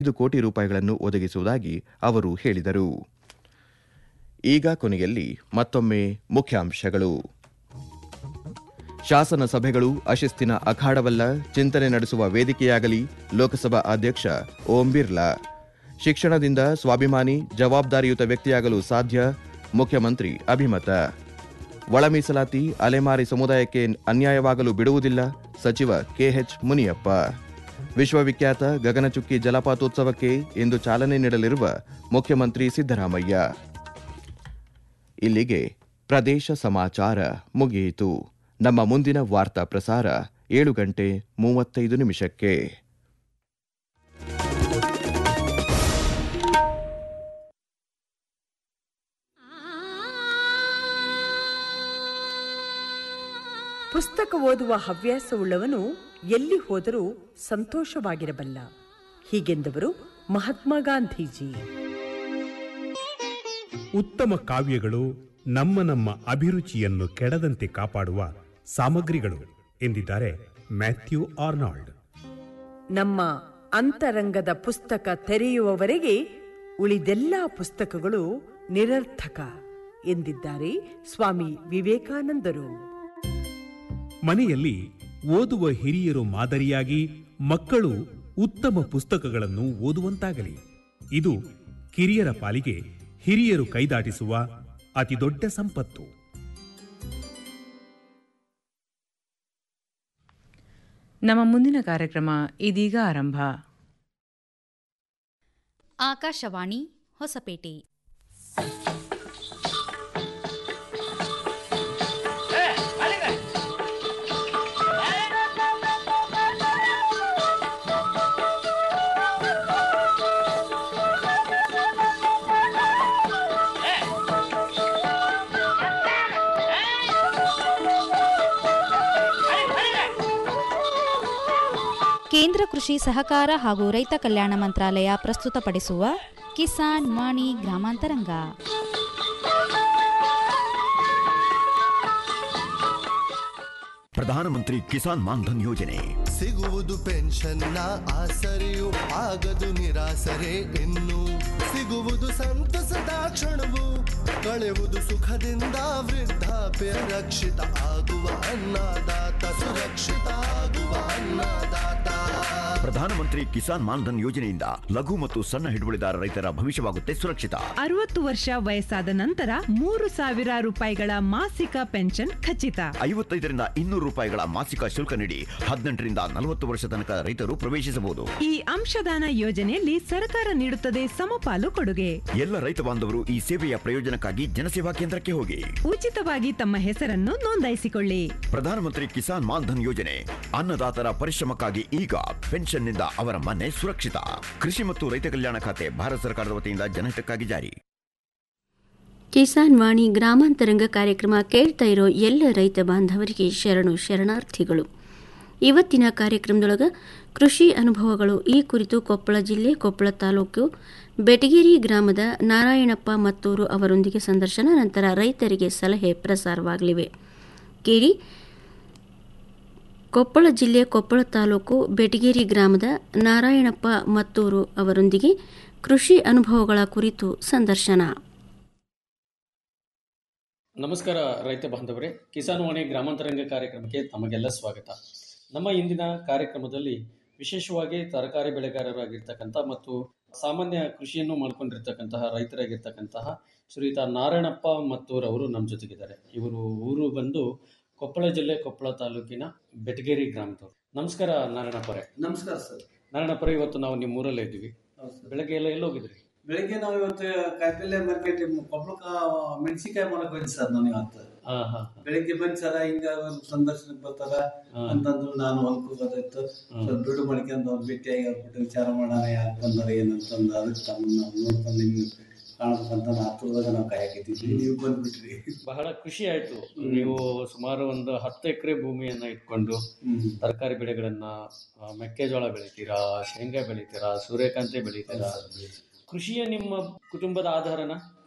ಐದು ಕೋಟಿ ರೂಪಾಯಿಗಳನ್ನು ಒದಗಿಸುವುದಾಗಿ ಅವರು ಹೇಳಿದರು ಈಗ ಕೊನೆಯಲ್ಲಿ ಮತ್ತೊಮ್ಮೆ ಮುಖ್ಯಾಂಶಗಳು ಶಾಸನ ಸಭೆಗಳು ಅಶಿಸ್ತಿನ ಅಖಾಡವಲ್ಲ ಚಿಂತನೆ ನಡೆಸುವ ವೇದಿಕೆಯಾಗಲಿ ಲೋಕಸಭಾ ಅಧ್ಯಕ್ಷ ಓಂ ಬಿರ್ಲಾ ಶಿಕ್ಷಣದಿಂದ ಸ್ವಾಭಿಮಾನಿ ಜವಾಬ್ದಾರಿಯುತ ವ್ಯಕ್ತಿಯಾಗಲು ಸಾಧ್ಯ ಮುಖ್ಯಮಂತ್ರಿ ಅಭಿಮತ ಒಳ ಮೀಸಲಾತಿ ಅಲೆಮಾರಿ ಸಮುದಾಯಕ್ಕೆ ಅನ್ಯಾಯವಾಗಲು ಬಿಡುವುದಿಲ್ಲ ಸಚಿವ ಕೆಎಚ್ ಮುನಿಯಪ್ಪ ವಿಶ್ವವಿಖ್ಯಾತ ಗಗನಚುಕ್ಕಿ ಜಲಪಾತೋತ್ಸವಕ್ಕೆ ಇಂದು ಚಾಲನೆ ನೀಡಲಿರುವ ಮುಖ್ಯಮಂತ್ರಿ ಸಿದ್ದರಾಮಯ್ಯ ಇಲ್ಲಿಗೆ ಪ್ರದೇಶ ಸಮಾಚಾರ ಮುಗಿಯಿತು ನಮ್ಮ ಮುಂದಿನ ವಾರ್ತಾ ಪ್ರಸಾರ ಏಳು ಗಂಟೆ ಮೂವತ್ತೈದು ನಿಮಿಷಕ್ಕೆ ಪುಸ್ತಕ ಓದುವ ಹವ್ಯಾಸವುಳ್ಳವನು ಎಲ್ಲಿ ಹೋದರೂ ಸಂತೋಷವಾಗಿರಬಲ್ಲ ಹೀಗೆಂದವರು ಮಹಾತ್ಮ ಗಾಂಧೀಜಿ ಉತ್ತಮ ಕಾವ್ಯಗಳು ನಮ್ಮ ನಮ್ಮ ಅಭಿರುಚಿಯನ್ನು ಕೆಡದಂತೆ ಕಾಪಾಡುವ ಸಾಮಗ್ರಿಗಳು ಎಂದಿದ್ದಾರೆ ಮ್ಯಾಥ್ಯೂ ಆರ್ನಾಲ್ಡ್ ನಮ್ಮ ಅಂತರಂಗದ ಪುಸ್ತಕ ತೆರೆಯುವವರೆಗೆ ಉಳಿದೆಲ್ಲ ಪುಸ್ತಕಗಳು ನಿರರ್ಥಕ ಎಂದಿದ್ದಾರೆ ಸ್ವಾಮಿ ವಿವೇಕಾನಂದರು ಮನೆಯಲ್ಲಿ ಓದುವ ಹಿರಿಯರು ಮಾದರಿಯಾಗಿ ಮಕ್ಕಳು ಉತ್ತಮ ಪುಸ್ತಕಗಳನ್ನು ಓದುವಂತಾಗಲಿ ಇದು ಕಿರಿಯರ ಪಾಲಿಗೆ ಹಿರಿಯರು ಕೈದಾಟಿಸುವ ಅತಿದೊಡ್ಡ ಸಂಪತ್ತು ನಮ್ಮ ಮುಂದಿನ ಕಾರ್ಯಕ್ರಮ ಇದೀಗ ಆರಂಭ ಆಕಾಶವಾಣಿ ಹೊಸಪೇಟೆ ಕೇಂದ್ರ ಕೃಷಿ ಸಹಕಾರ ಹಾಗೂ ರೈತ ಕಲ್ಯಾಣ ಮಂತ್ರಾಲಯ ಪ್ರಸ್ತುತಪಡಿಸುವ ಕಿಸಾನ್ ವಾಣಿ ಗ್ರಾಮಾಂತರಂಗ ಪ್ರಧಾನಮಂತ್ರಿ ಕಿಸಾನ್ ಮಾನ್ಧನ್ ಯೋಜನೆ ಸಿಗುವುದು ಪೆನ್ಷನ್ನ ಆಸರೆಯು ಆಗದು ನಿರಾಸರೆ ಇನ್ನು ಸಿಗುವುದು ಸಂತಸದ ಕ್ಷಣವು ಕಳೆಯುವುದು ಸುಖದಿಂದ ವೃದ್ಧಾಪ್ಯ ರಕ್ಷಿತ ಆಗುವ ಅನ್ನದಾತ ಸುರಕ್ಷಿತ ಆಗುವ ಅನ್ನದಾತ ಪ್ರಧಾನಮಂತ್ರಿ ಕಿಸಾನ್ ಮಾನ್ಧನ್ ಯೋಜನೆಯಿಂದ ಲಘು ಮತ್ತು ಸಣ್ಣ ಹಿಡುವಳಿದಾರ ರೈತರ ಭವಿಷ್ಯವಾಗುತ್ತೆ ಸುರಕ್ಷಿತ ಅರವತ್ತು ವರ್ಷ ವಯಸ್ಸಾದ ನಂತರ ಮೂರು ಸಾವಿರ ರೂಪಾಯಿಗಳ ಮಾಸಿಕ ಪೆನ್ಷನ್ ಖಚಿತ ಐವತ್ತೈದರಿಂದ ಇನ್ನೂರು ರೂಪಾಯಿಗಳ ಮಾಸಿಕ ಶುಲ್ಕ ನೀಡಿ ಹದಿನೆಂಟರಿಂದ ನಲವತ್ತು ವರ್ಷ ತನಕ ರೈತರು ಪ್ರವೇಶಿಸಬಹುದು ಈ ಅಂಶದಾನ ಯೋಜನೆಯಲ್ಲಿ ಸರ್ಕಾರ ನೀಡುತ್ತದೆ ಸಮಪಾಲು ಕೊಡುಗೆ ಎಲ್ಲ ರೈತ ಬಾಂಧವರು ಈ ಸೇವೆಯ ಪ್ರಯೋಜನಕ್ಕಾಗಿ ಜನಸೇವಾ ಕೇಂದ್ರಕ್ಕೆ ಹೋಗಿ ಉಚಿತವಾಗಿ ತಮ್ಮ ಹೆಸರನ್ನು ನೋಂದಾಯಿಸಿಕೊಳ್ಳಿ ಪ್ರಧಾನಮಂತ್ರಿ ಕಿಸಾನ್ ಮಾನ್ಧನ್ ಯೋಜನೆ ಅನ್ನದಾತರ ಪರಿಶ್ರಮಕ್ಕಾಗಿ ಈಗ ಪೆನ್ಷನ್ನಿಂದ ಅವರ ಮನೆ ಸುರಕ್ಷಿತ ಕೃಷಿ ಮತ್ತು ರೈತ ಕಲ್ಯಾಣ ಖಾತೆ ಭಾರತ ಸರ್ಕಾರದ ವತಿಯಿಂದ ಜನಹಿತಕ್ಕಾಗಿ ಜಾರಿ ಕಿಸಾನ್ ವಾಣಿ ಗ್ರಾಮಾಂತರಂಗ ಕಾರ್ಯಕ್ರಮ ಕೇಳ್ತಾ ಇರೋ ಎಲ್ಲ ರೈತ ಬಾಂಧವರಿಗೆ ಶರಣು ಶರಣಾರ್ಥಿಗಳು ಇವತ್ತಿನ ಕಾರ್ಯಕ್ರಮದೊಳಗ ಕೃಷಿ ಅನುಭವಗಳು ಈ ಕುರಿತು ಕೊಪ್ಪಳ ಜಿಲ್ಲೆ ಕೊಪ್ಪಳ ತಾಲೂಕು ಬೆಟಗೇರಿ ಗ್ರಾಮದ ನಾರಾಯಣಪ್ಪ ಮತ್ತೂರು ಅವರೊಂದಿಗೆ ಸಂದರ್ಶನ ನಂತರ ರೈತರಿಗೆ ಸಲಹೆ ಪ್ರಸಾರವಾಗಲಿವೆ ಕೇಳಿ ಕೊಪ್ಪಳ ಜಿಲ್ಲೆ ಕೊಪ್ಪಳ ತಾಲೂಕು ಬೆಟಗೇರಿ ಗ್ರಾಮದ ನಾರಾಯಣಪ್ಪ ಮತ್ತೂರು ಅವರೊಂದಿಗೆ ಕೃಷಿ ಅನುಭವಗಳ ಕುರಿತು ಸಂದರ್ಶನ ನಮಸ್ಕಾರ ರೈತ ಬಾಂಧವರೇ ಕಿಸಾನ್ ವಾಣಿ ಗ್ರಾಮಾಂತರಂಗ ಕಾರ್ಯಕ್ರಮಕ್ಕೆ ತಮಗೆಲ್ಲ ಸ್ವಾಗತ ನಮ್ಮ ಇಂದಿನ ಕಾರ್ಯಕ್ರಮದಲ್ಲಿ ವಿಶೇಷವಾಗಿ ತರಕಾರಿ ಬೆಳೆಗಾರರಾಗಿರ್ತಕ್ಕಂಥ ಮತ್ತು ಸಾಮಾನ್ಯ ಕೃಷಿಯನ್ನು ಮಾಡ್ಕೊಂಡಿರ್ತಕ್ಕಂತಹ ರೈತರಾಗಿರ್ತಕ್ಕಂತಹ ಶ್ರೀಯುತ ನಾರಾಯಣಪ್ಪ ಮತ್ತೂರವರು ನಮ್ಮ ಜೊತೆಗಿದ್ದಾರೆ ಇವರು ಊರು ಬಂದು ಕೊಪ್ಪಳ ಜಿಲ್ಲೆ ಕೊಪ್ಪಳ ತಾಲೂಕಿನ ಬೆಟಗೇರಿ ಗ್ರಾಮದವರು ನಮಸ್ಕಾರ ನಾರಾಯಣಪ್ಪರೇ ನಮಸ್ಕಾರ ಸರ್ ನಾರಾಯಣಪ್ಪರೇ ಇವತ್ತು ನಾವು ನಿಮ್ಮ ಊರಲ್ಲೇ ಇದ್ದೀವಿ ಬೆಳಗ್ಗೆ ಎಲ್ಲ ಎಲ್ಲಿ ಹೋಗಿದ್ರಿ ಬೆಳಿಗ್ಗೆ ನಾವು ಇವತ್ತು ಕಾಯಿಪಲ್ಲೆ ಮಾರ್ಕೆಟ್ ಕೊಪ್ಪಳಕ್ಕ ಮೆಣಸಿನ್ಕಾಯಿ ಮಾಡಕ್ ಹೋಯ್ತು ಸರ್ ನಾನು ಇವತ್ತು ಹಾ ಹಾ ಬೆಳಿಗ್ಗೆ ಬಂದ್ ಸರ ಹಿಂಗ ಸಂದರ್ಶನಕ್ಕೆ ಬರ್ತಾರ ಅಂತಂದ್ರು ನಾನು ಹೊಲಕ್ಕೆ ಹೋಗೋದಾಯ್ತು ಸ್ವಲ್ಪ ದುಡ್ಡು ಮಾಡ್ಕೊಂಡು ಅವ್ರು ಭೇಟಿಯಾಗಿ ಆಗ್ಬಿಟ್ಟು ವಿಚಾರ ಮಾಡೋಣ ಯಾಕೆ ಬಂದಾರ ಏನಂತಂದು ಅದಕ್ಕೆ ತಮ್ಮ ನಾವು ನೋಡ್ಕೊಂಡು ನಿಮ್ಗೆ ಕಾಣ್ಬೇಕಂತ ಹತ್ತರದಾಗ ನಾವು ಕಾಯಕತ್ತಿದ್ವಿ ನೀವು ಬಂದ್ಬಿಟ್ರಿ ಬಹಳ ಖುಷಿ ಆಯ್ತು ನೀವು ಸುಮಾರು ಒಂದು ಹತ್ತು ಎಕರೆ ಭೂಮಿಯನ್ನ ಇಟ್ಕೊಂಡು ತರಕಾರಿ ಬೆಳೆಗಳನ್ನ ಆ, ಮೆಕ್ಕೆಜೋಳ ಬೆಳಿತೀರಾ ಶೇಂಗಾ ಬೆಳಿತೀರಾ ಸೂರ್ಯಕಾಂತಿ ಬೆಳಿತೀರಾ ಕೃಷಿಯ ನಿಮ್ಮ ಕುಟುಂಬದ ಆಧಾರನ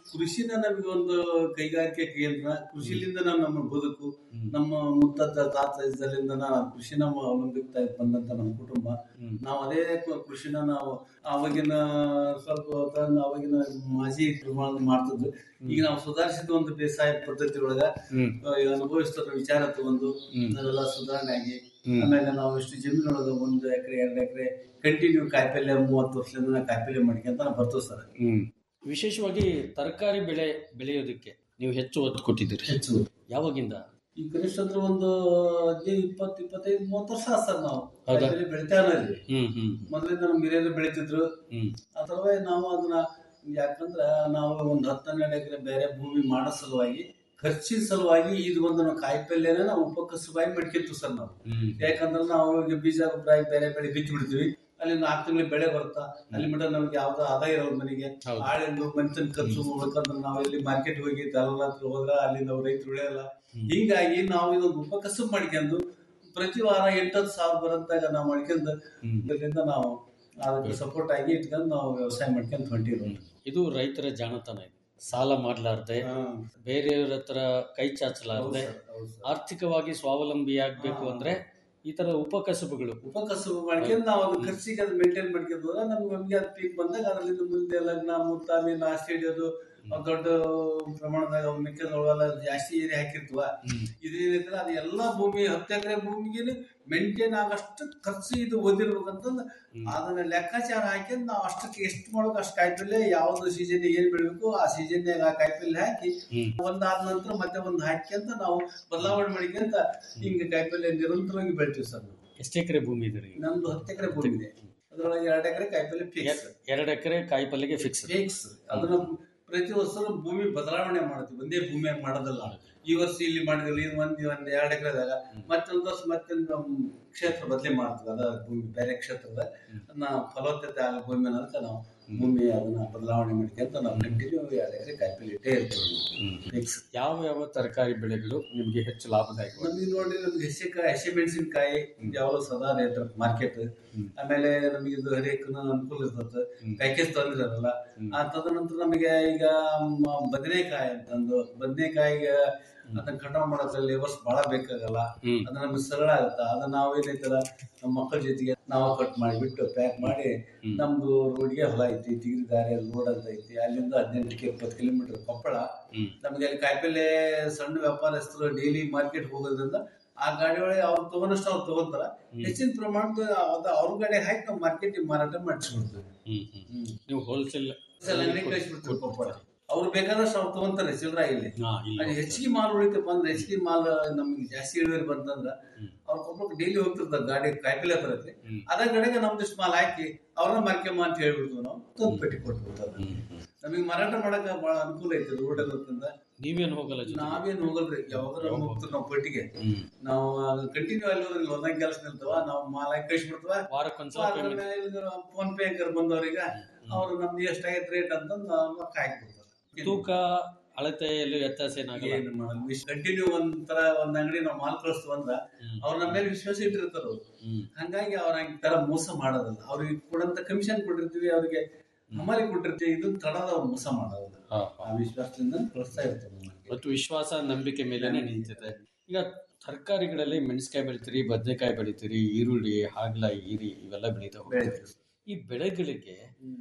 ಕೃಷಿನ ನಮಗೆ ಒಂದು ಕೈಗಾರಿಕೆ ಕೇಂದ್ರ ಕೃಷಿಲಿಂದ ನಾವು ನಮ್ಮ ಬದುಕು ನಮ್ಮ ಮುತ್ತಜ್ಜ ತಾತ ಇದ್ದಲ್ಲಿಂದ ನಾವು ಕೃಷಿನ ಅವಲಂಬಿಸ್ತಾ ಬಂದಂತ ನಮ್ಮ ಕುಟುಂಬ ನಾವು ಅದೇ ಕ- ಕೃಷಿನ ನಾವು ಆವಾಗಿನ ಸ್ವಲ್ಪ ಹೊತ್ತನ್ನ ಆವಾಗಿನ ಮಾಜಿ ಪ್ರಮಾಣದ ಮಾಡ್ತಿದ್ವಿ ಈಗ ನಾವು ಸುಧಾರಿಸಿದ ಒಂದು ಬೇಸಾಯ ಪದ್ಧತಿ ಒಳಗ ಆ, ಈ ಅನುಭವಿಸ್ತಿರೋ ವಿಚಾರ ತಗೊಂಡು ನಾವೆಲ್ಲ ಸುಧಾರಣೆ ಆಗಿ ಆಮೇಲೆ ನಾವು ಇಷ್ಟು ಜಮೀನೊಳಗ ಒಂದು ಎಕರೆ ಎರಡು ಎಕರೆ ಕಂಟಿನ್ಯೂ ಕಾಯಿಪಲ್ಯ ಮೂವತ್ತು ವರ್ಷದಿಂದ ನಾವು ಕಾಯಿಪಲ್ಯ ಮಾಡ್ಕೊಂತ ನಾವು ಬರ್ತೇವೆ ಸರ್ ಹ್ಮ್ ವಿಶೇಷವಾಗಿ ತರಕಾರಿ ಬೆಳೆ ಬೆಳೆಯೋದಕ್ಕೆ ನೀವು ಹೆಚ್ಚು ಒತ್ತು ಕೊಟ್ಟಿದ್ದೀರಿ ಹೆಚ್ಚು ಯಾವಾಗಿಂದ ಈ ಕನಿಷ್ಠ ಅಂದ್ರೆ ಒಂದು ಹದಿನೈದು ಇಪ್ಪತ್ತು ಇಪ್ಪತ್ತೈದು ಮೂವತ್ತು ವರ್ಷ ಆತ್ ಸರ್ ನಾವು ಹೌದಾ? ಕಾಯಿಪಲ್ಯ ಬೆಳಿತಾನಲ್ಲಿ ಹ್ಮ್ ಹ್ಮ್ ಮೊದಲಿಂದ ನಮ್ಮ ಹಿರಿಯರು ಬೆಳಿತಿದ್ರು ಹ್ಮ್ ಅಥವಾ ನಾವು ಅದನ್ನ ಯಾಕಂದ್ರ ನಾವು ಒಂದು ಹತ್ತು ಹನ್ನೆರಡು ಎಕರೆ ಬೇರೆ ಭೂಮಿ ಮಾಡೋ ಸಲುವಾಗಿ ಖರ್ಚಿನ ಸಲುವಾಗಿ ಇದು ಒಂದು ನಾವು ಕಾಯಿಪಲ್ಯನ ನಾವು ಉಪಕಸುಬಾಗಿ ಮಾಡ್ಕೊಂತೀವಿ ಸರ್ ನಾವು ಹ್ಮ್ ಯಾಕಂದ್ರೆ ನಾವು ಈಗ ಬೀಜ ಗೊಬ್ಬರ ಹಾಕಿ ಬೇರೆ ಬೆಳೆ ಬಿತ್ತಿ ಬಿಡ್ತೀವಿ ಅಲ್ಲಿ ನಾಲ್ಕು ತಿಂಗಳು ಬೆಳೆ ಬರುತ್ತಾ ಅಲ್ಲಿ ಮಟ್ಟ ನಮ್ಗೆ ಯಾವ್ದು ಆದಾಯ ಇರೋದು ಮನೆಗೆ ಹೌದು. ಆಳಿಂದು ಮನುಷ್ಯನ ಖರ್ಚು ಉಳ್ಕಂದ್ರೆ ನಾವು ಇಲ್ಲಿ ಮಾರ್ಕೆಟ್ ಹೋಗಿ ದಲ್ಲಾಳ ಹತ್ರ ಹೋದ್ರ ಅಲ್ಲಿ ನಾವು ರೈತರು ಉಳಿಯಲ್ಲ ಹಿಂಗಾಗಿ ನಾವು ಇದೊಂದು ಉಪಕಸಬು ಮಾಡ್ಕೊಂಡು ಪ್ರತಿ ವಾರ ಎಂಟತ್ತು ಸಾವಿರ ಬರಂತಾಗ ನಾವು ಮಾಡ್ಕೊಂಡು ಇದರಿಂದ ನಾವು ಅದಕ್ಕೆ ಸಪೋರ್ಟ್ ಆಗಿ ಇಟ್ಕೊಂಡು ನಾವು ವ್ಯವಸಾಯ ಮಾಡ್ಕೊಂಡು ಹೊಂಟಿರೋದು ಇದು ರೈತರ ಜಾಣತನ ಇದು ಸಾಲ ಮಾಡ್ಲಾರ್ದೆ ಬೇರೆಯವ್ರ ಹತ್ರ ಕೈ ಚಾಚಲಾರ್ದೆ ಆರ್ಥಿಕವಾಗಿ ಸ್ವಾವಲಂಬಿ ಆಗ್ಬೇಕು ಅಂದ್ರೆ ಈ ತರ ಉಪಕಸಬುಗಳು ಉಪಕಸಬು ಮಾಡ್ಕೊಂಡು ನಾವು ಅದು ಖರ್ಚಿಗೆ ಅದು ಮೇಂಟೈನ್ ಮಾಡ್ಕೊಂಡು ಹೋದ್ರೆ ನಮ್ಗೆ ನಮ್ಗೆ ಅದು ಪೀಕ್ ಬಂದಾಗ ಅದರಿಂದ ಮುಂದೆ ಲಗ್ನ ಮುತ್ತಾಮಿ ನಾಸ್ತಿ ಹಿಡಿಯೋದು ಒಂದ್ ದೊಡ್ಡ ಪ್ರಮಾಣದಾಗ ಮೆಕ್ಕೆಜೋಳ ಜಾಸ್ತಿ ಏರಿ ಹಾಕಿರ್ತೀವ ಇದೇನೈತಲ್ಲ ಅದು ಎಲ್ಲಾ ಭೂಮಿ ಹತ್ತು ಎಕರೆ ಭೂಮಿಗೆ ಮೇಂಟೈನ್ ಆಗಷ್ಟು ಖರ್ಚು ಇದು ಓದಿರ್ಬೇಕಂತಂದು ಅದನ್ನ ಲೆಕ್ಕಾಚಾರ ಹಾಕಿದ್ ನಾವು ಅಷ್ಟಕ್ಕೆ ಎಷ್ಟು ಮಾಡೋಕೆ ಅಷ್ಟು ಕಾಯಿಪಲ್ಲೆ ಯಾವ್ದು ಸೀಸನ್ ಏನ್ ಬೆಳಿಬೇಕು ಆ ಸೀಸನ್ಯಾಗ ಆ ಕಾಯಿಪಲ್ಲೆ ಹಾಕಿ ಒಂದಾದ ನಂತರ ಮತ್ತೆ ಒಂದು ಹಾಕಿ ಅಂತ ನಾವು ಬದಲಾವಣೆ ಮಾಡಿಕೊಂತ ಹಿಂಗೆ ಕಾಯಿಪಲ್ಲೆ ನಿರಂತರವಾಗಿ ಬೆಳಿತೀವಿ ಸರ್ ನಾವು ಎಷ್ಟು ಎಕರೆ ಭೂಮಿ ಇದೆ ರೀ ನಮ್ದು ಹತ್ತು ಎಕರೆ ಭೂಮಿ ಇದೆ ಅದ್ರೊಳಗೆ ಎರಡು ಎಕರೆ ಕಾಯಿಪಲ್ಲೆ ಫಿಕ್ಸ್ ಎರಡು ಎಕರೆ ಕಾಯಿ ಪಲ್ಯಗೆ ಫಿಕ್ಸ್ ಫಿಕ್ಸ್ ಅದನ್ನ ಪ್ರತಿ ವರ್ಷ ಭೂಮಿ ಬದಲಾವಣೆ ಮಾಡ್ತೀವಿ ಒಂದೇ ಭೂಮಿಯಾಗ ಮಾಡೋದಲ್ಲ ಈ ವರ್ಷ ಇಲ್ಲಿ ಮಾಡಿದ್ವಿ ಒಂದ್ ಒಂದ್ ಎರಡು ಎಕರೆದಾಗ ಮತ್ತೊಂದ್ ವರ್ಷ ಮತ್ತೆ ನಮ್ ಕ್ಷೇತ್ರ ಬದಲಿ ಮಾಡ್ತೀವಿ ಅದ ಭೂಮಿ ಬೇರೆ ಕ್ಷೇತ್ರದ ಅದನ್ನ ಫಲವತ್ತತೆ ಆಗೋ ಭೂಮಿ ಅನ್ನೋದಕ್ಕೆ ನಾವು ಭೂಮಿ ಅದನ್ನ ಬದಲಾವಣೆ ಮಾಡ್ಕೊಂತ ನಾವು ಕಂಟಿನ್ಯೂ ಎರಡು ಎಕರೆ ಕಾಯಿಪಲ್ಲೆ ಇಟ್ಟೇ ಇರ್ತೀವಿ ಫಿಕ್ಸ್ ಯಾವ ಯಾವ ತರಕಾರಿ ಬೆಳೆಗಳು ನಿಮ್ಗೆ ಹೆಚ್ಚು ಲಾಭದಾಯಕ ನಮಗೆ ನೋಡ್ರಿ ನಮ್ಗೆ ಹಸಿಕಾಯಿ ಹಸಿ ಮೆಣಸಿನಕಾಯಿ ಯಾವಾಗಲೂ ಸದಾ ರೇಟ್ ಮಾರ್ಕೆಟ್ ಆಮೇಲೆ ನಮಗೆ ಇದು ಹರಿಯಕ್ಕೂ ಅನುಕೂಲ ಇರ್ತದೆ ಪ್ಯಾಕೇಜ್ ತಂದಿರಲ್ಲ ಆ ತದನಂತರ ನಮಗೆ ಈಗ ಮ- ಬದನೆಕಾಯಿ ಅಂತಂದು ಬದನೆಕಾಯಿಗೆ ಅದನ್ನ ಕಟಾವ್ ಮಾಡೋದ್ರಲ್ಲಿ ಲೇಬರ್ಸ್ ಬಹಳ ಬೇಕಾಗಲ್ಲ ಅದು ನಮ್ಗೆ ಸರಳ ಆಗುತ್ತ ಅದನ್ನ ನಾವು ಏನೈತಲ್ಲ ನಮ್ಮ ಮಕ್ಕಳ ಜೊತೆಗೆ ನಾವು ಕಟ್ ಮಾಡಿಬಿಟ್ಟು ಪ್ಯಾಕ್ ಮಾಡಿ ನಮ್ದು ರೋಡ್ಗೆ ಹೊಲ ಐತಿ ತಿಗಿರಿ ದಾರಿ ರೋಡ್ ಅಂತ ಐತಿ ಅಲ್ಲಿಂದ ಹದಿನೆಂಟಕ್ಕೆ ಇಪ್ಪತ್ತು ಕಿಲೋಮೀಟರ್ ಕೊಪ್ಪಳ ನಮ್ಗೆ ಅಲ್ಲಿ ಕಾಯಿಪಲ್ಲೆ ಸಣ್ಣ ವ್ಯಾಪಾರಸ್ಥರು ಡೈಲಿ ಮಾರ್ಕೆಟ್ ಹೋಗೋದ್ರಿಂದ ಆ ಗಾಡಿ ಒಳಗೆ ಅವ್ರು ತಗೊಂಡಷ್ಟು ಅವ್ರು ತಗೊಂತಾರ ಹೆಚ್ಚಿನ ಪ್ರಮಾಣದ ಅದ ಅವ್ರ ಗಾಡಿ ಹಾಕಿ ನಾವು ಮಾರ್ಕೆಟ್ ಮಾರಾಟ ಮಾಡಿಸ್ಬಿಡ್ತೀವಿ ನೀವು ಹೋಲ್ಸೇಲ್ ಅಂಗಡಿ ಕಳಿಸ್ಬಿಡ್ತೀವಿ ಕೊಪ್ಪಳ ಅವ್ರು ಬೇಕಾದಷ್ಟು ಅವ್ರು ತಗೊಂತಾರೆ ಚಿಲ್ಲರ ಇಲ್ಲಿ ಅಲ್ಲಿ ಹೆಚ್ಚಿಗೆ ಮಾಲ್ ಉಳಿತಪ್ಪ ಅಂದ್ರೆ ಹೆಚ್ಚಿಗೆ ಮಾಲ್ ನಮ್ಗೆ ಜಾಸ್ತಿ ಇಳುವರಿ ಬಂತಂದ್ರ ಅವ್ರ ಕೊಪ್ಪಳಕ್ಕೆ ಡೈಲಿ ಹೋಗ್ತಿರ್ತಾರೆ ಗಾಡಿ ಕಾಯಿಪಲ್ಲೆ ಬರುತ್ತೆ ಅದ ಕಡೆಗೆ ನಮ್ದಿಷ್ಟು ಮಾಲ್ ಹಾಕಿ ಅವ್ರನ್ನ ಮಾರ್ಕೆಮ್ಮ ಅಂತ ಹೇಳ್ಬಿಡ್ತೀವಿ ನಾವು ತಂದು ಪೆಟ್ಟಿ ಕೊಟ್ಬಿಡ್ತಾರೆ ನಮಗೆ ಮಾರಾಟ ಮಾಡಕ ಬಹಳ ಅನುಕೂಲ ಐತಿ ರೋಡ್ ಇರೋದ್ರಿಂದ ನೀವೇನು ಹೋಗಲ್ಲ ಜೊತೆಗೆ? ನಾವೇನ್ ಹೋಗಲ್ರಿ ಯಾವಾಗ ಹೋಗ್ತೀವಿ ನಾವು ಪಟ್ಟಿಗೆ ನಾವು ಕಂಟಿನ್ಯೂ ಅಲ್ಲಿ ಹೋದ್ರೆ ಒಂದಂಗ್ ಕೆಲಸ ನಿಲ್ತವ ನಾವು ಮಾಲ್ ಹಾಕಿ ಕಳಿಸ್ಬಿಡ್ತವ ವಾರಕ್ಕೊಂದ್ಸಲ payment. ಫೋನ್ ಪೇ ಅಂಕರ್ ಬಂದವ್ರಿಗೆ ಅವ್ರು ನಮ್ದು ಎಷ್ಟಾಗೈತೆ ರೇಟ್ ಅಂತಂದು ನಾವು ಹಾಕ್ಬಿಡ್ತಾರೆ ತೂಕ ಅಳತೆಯಲ್ಲಿ ವ್ಯತ್ಯಾಸ ಏನಾಗಲ್ಲ ಏನು ಮಾಡಲ್ಲ ಕಂಟಿನ್ಯೂ ಒಂಥರ ಒಂದ್ ಅಂಗಡಿ ನಾವು ಮಾಲ್ ಕಳಿಸ್ತೀವಿ ಅಂದ್ರ ಅವ್ರ ನಮ್ಮ ಮೇಲೆ ವಿಶ್ವಾಸ ಇಟ್ಟಿರ್ತಾರ ಅವ್ರು ಹಂಗಾಗಿ ಅವ್ರ ಈ ತರ ಮೋಸ ಮಾಡೋದಲ್ಲ ಅವ್ರಿಗೆ ಕೊಡಂತ ಕಮಿಷನ್ ಕೊಟ್ಟಿರ್ತೀವಿ ಅವ್ರಿಗೆ ಹಮಾಲಿ ಕೊಟ್ಟಿರ್ತೀವಿ ಇದು ತಡದ ಅವ್ರು ಮೋಸ ಮಾಡೋದಿಲ್ಲ ಆ ವಿಶ್ವಾಸದಿಂದ ಕಳಿಸ್ತಾ ಇರ್ತಾರೆ ನಮ್ಗೆ. ಮತ್ತು ವಿಶ್ವಾಸ ನಂಬಿಕೆ ಮೇಲೆನೆ ನಿಂತಿದೆ ಈಗ ತರಕಾರಿಗಳಲ್ಲಿ ಮೆಣಸಿನಕಾಯಿ ಬೆಳಿತೀರಿ ಬದನೆಕಾಯಿ ಬೆಳಿತೀರಿ ಈರುಳ್ಳಿ ಹಾಗಲ ಈರಿ ಇವೆಲ್ಲ ಬೆಳೀತಾ ಹೋಗ್ತೀರಿ ಈ ಬೆಳೆಗಳಿಗೆ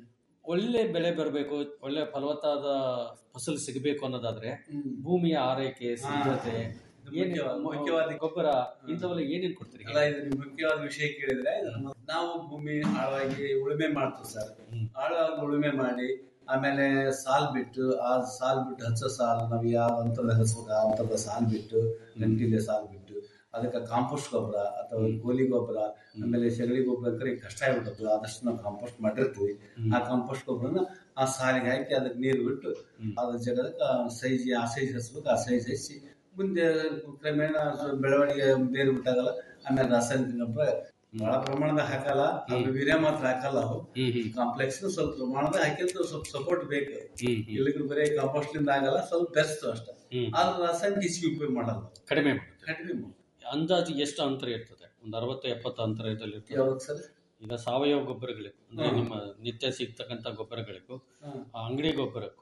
ಒಳ್ಳೆ ಬೆಳೆ ಬರಬೇಕು ಒಳ್ಳೆ ಫಲವತ್ತಾದ ಫಸಲು ಸಿಗಬೇಕು ಅನ್ನೋದಾದ್ರೆ ಭೂಮಿಯ ಆರೈಕೆ ಸಿದ್ಧತೆ ಏನ್ ಮುಖ್ಯವಾದ- ಮುಖ್ಯವಾದ ಗೊಬ್ಬರ ಇಂಥವೆಲ್ಲ ಏನೇನ್ ಕೊಡ್ತೀರಿ ಅಲ್ಲ ಇದು ನೀವು ಮುಖ್ಯವಾದ ವಿಷಯ ಕೇಳಿದ್ರೆ ಇದನ್ನ ನಾವು ಭೂಮಿ ಆಳವಾಗಿ ಉಳುಮೆ ಮಾಡ್ತೀವಿ ಸರ್ ಆಳವಾಗಿ ಉಳುಮೆ ಮಾಡಿ ಆಮೇಲೆ ಸಾಲ್ ಬಿಟ್ಟು ಆ ಸಾಲ್ ಬಿಟ್ಟು ಹಚ್ಚೋ ಸಾಲ್ ನಾವು ಯಾವ ಅಂತರದ ಹಚ್ಬೇಕು ಆ ಅಂತರದ ಸಾಲ್ ಬಿಟ್ಟು ಗಂಟಿಲೆ ಸಾಲ್ ಬಿಟ್ಟು ಅದಕ್ಕೆ ಕಾಂಪೋಸ್ಟ್ ಗೊಬ್ಬರ ಅಥವಾ ಗೋಲಿ ಗೊಬ್ಬರ ಆಮೇಲೆ ಸಗಣಿ ಗೊಬ್ಬರ ಕರೆ ಕಷ್ಟ ಆಗ್ಬಿಡುತ್ತೆ ಆದಷ್ಟು ನಾವು ಕಾಂಪೋಸ್ಟ್ ಮಾಡಿರ್ತೀವಿ ಆ ಕಾಂಪೋಸ್ಟ್ ಗೊಬ್ಬರನ ಆ ಸಾಲಿಗೆ ಹಾಕಿ ಅದಕ್ಕೆ ನೀರು ಬಿಟ್ಟು ಅದ್ರ ಜಗದಕ್ಕೆ ಸೈಜ್ ಆ ಸೈಜ್ ಹಚ್ಬೇಕು ಆ ಸೈಜ್ ಹಚ್ಚಿ ಮುಂದೆ ಕ್ರಮೇಣ ಸ್ವಲ್ಪ ಬೆಳವಣಿಗೆ ಬೇರೆ ಬಿಟ್ಟಾಗಲ್ಲ ಆಮೇಲೆ ರಾಸಾಯನಿಕ ಗೊಬ್ಬರ ಬಹಳ ಪ್ರಮಾಣದಾಗ ಹಾಕಲ್ಲ ಆಮೇಲೆ ವೀರ್ಯ ಮಾತ್ರ ಹಾಕಲ್ಲ ಅವು ಕಾಂಪ್ಲೆಕ್ಸ್ ಸ್ವಲ್ಪ ಪ್ರಮಾಣದ ಹಾಕಿದ್ರೆ ಸ್ವಲ್ಪ ಸಪೋರ್ಟ್ ಬೇಕು ಇಲ್ಲಿಗೆ ಬರೀ ಕಾಂಪೋಸ್ಟ್ ಇಂದ ಆಗಲ್ಲ ಸ್ವಲ್ಪ ಬೆಸ್ಟ್ ಅಷ್ಟೇ ಆದ್ರೆ ರಾಸಾಯನಿಕ ಹೆಚ್ಚಿಗೆ ಉಪಯೋಗ ಮಾಡಲ್ಲ ಕಡಿಮೆ ಕಡಿಮೆ ಮಾಡಿ. ಅಂದಾಜು ಎಷ್ಟು ಅಂತರ ಇರ್ತದೆ ಒಂದು ಅರವತ್ತು ಎಪ್ಪತ್ತು ಅಂತರದಲ್ಲಿ ಇರ್ತದೆ ಯಾವಾಗ ಸರ್ ಈಗ ಸಾವಯವ ಗೊಬ್ಬರಗಳಿಗೂ ಅಂದ್ರೆ ನಿಮ್ಮ ನಿತ್ಯ ಸಿಗ್ತಕ್ಕಂಥ ಗೊಬ್ಬರಗಳಿಗೂ ಹ್ಮ್. ಆ ಅಂಗಡಿ ಗೊಬ್ಬರಕ್ಕೂ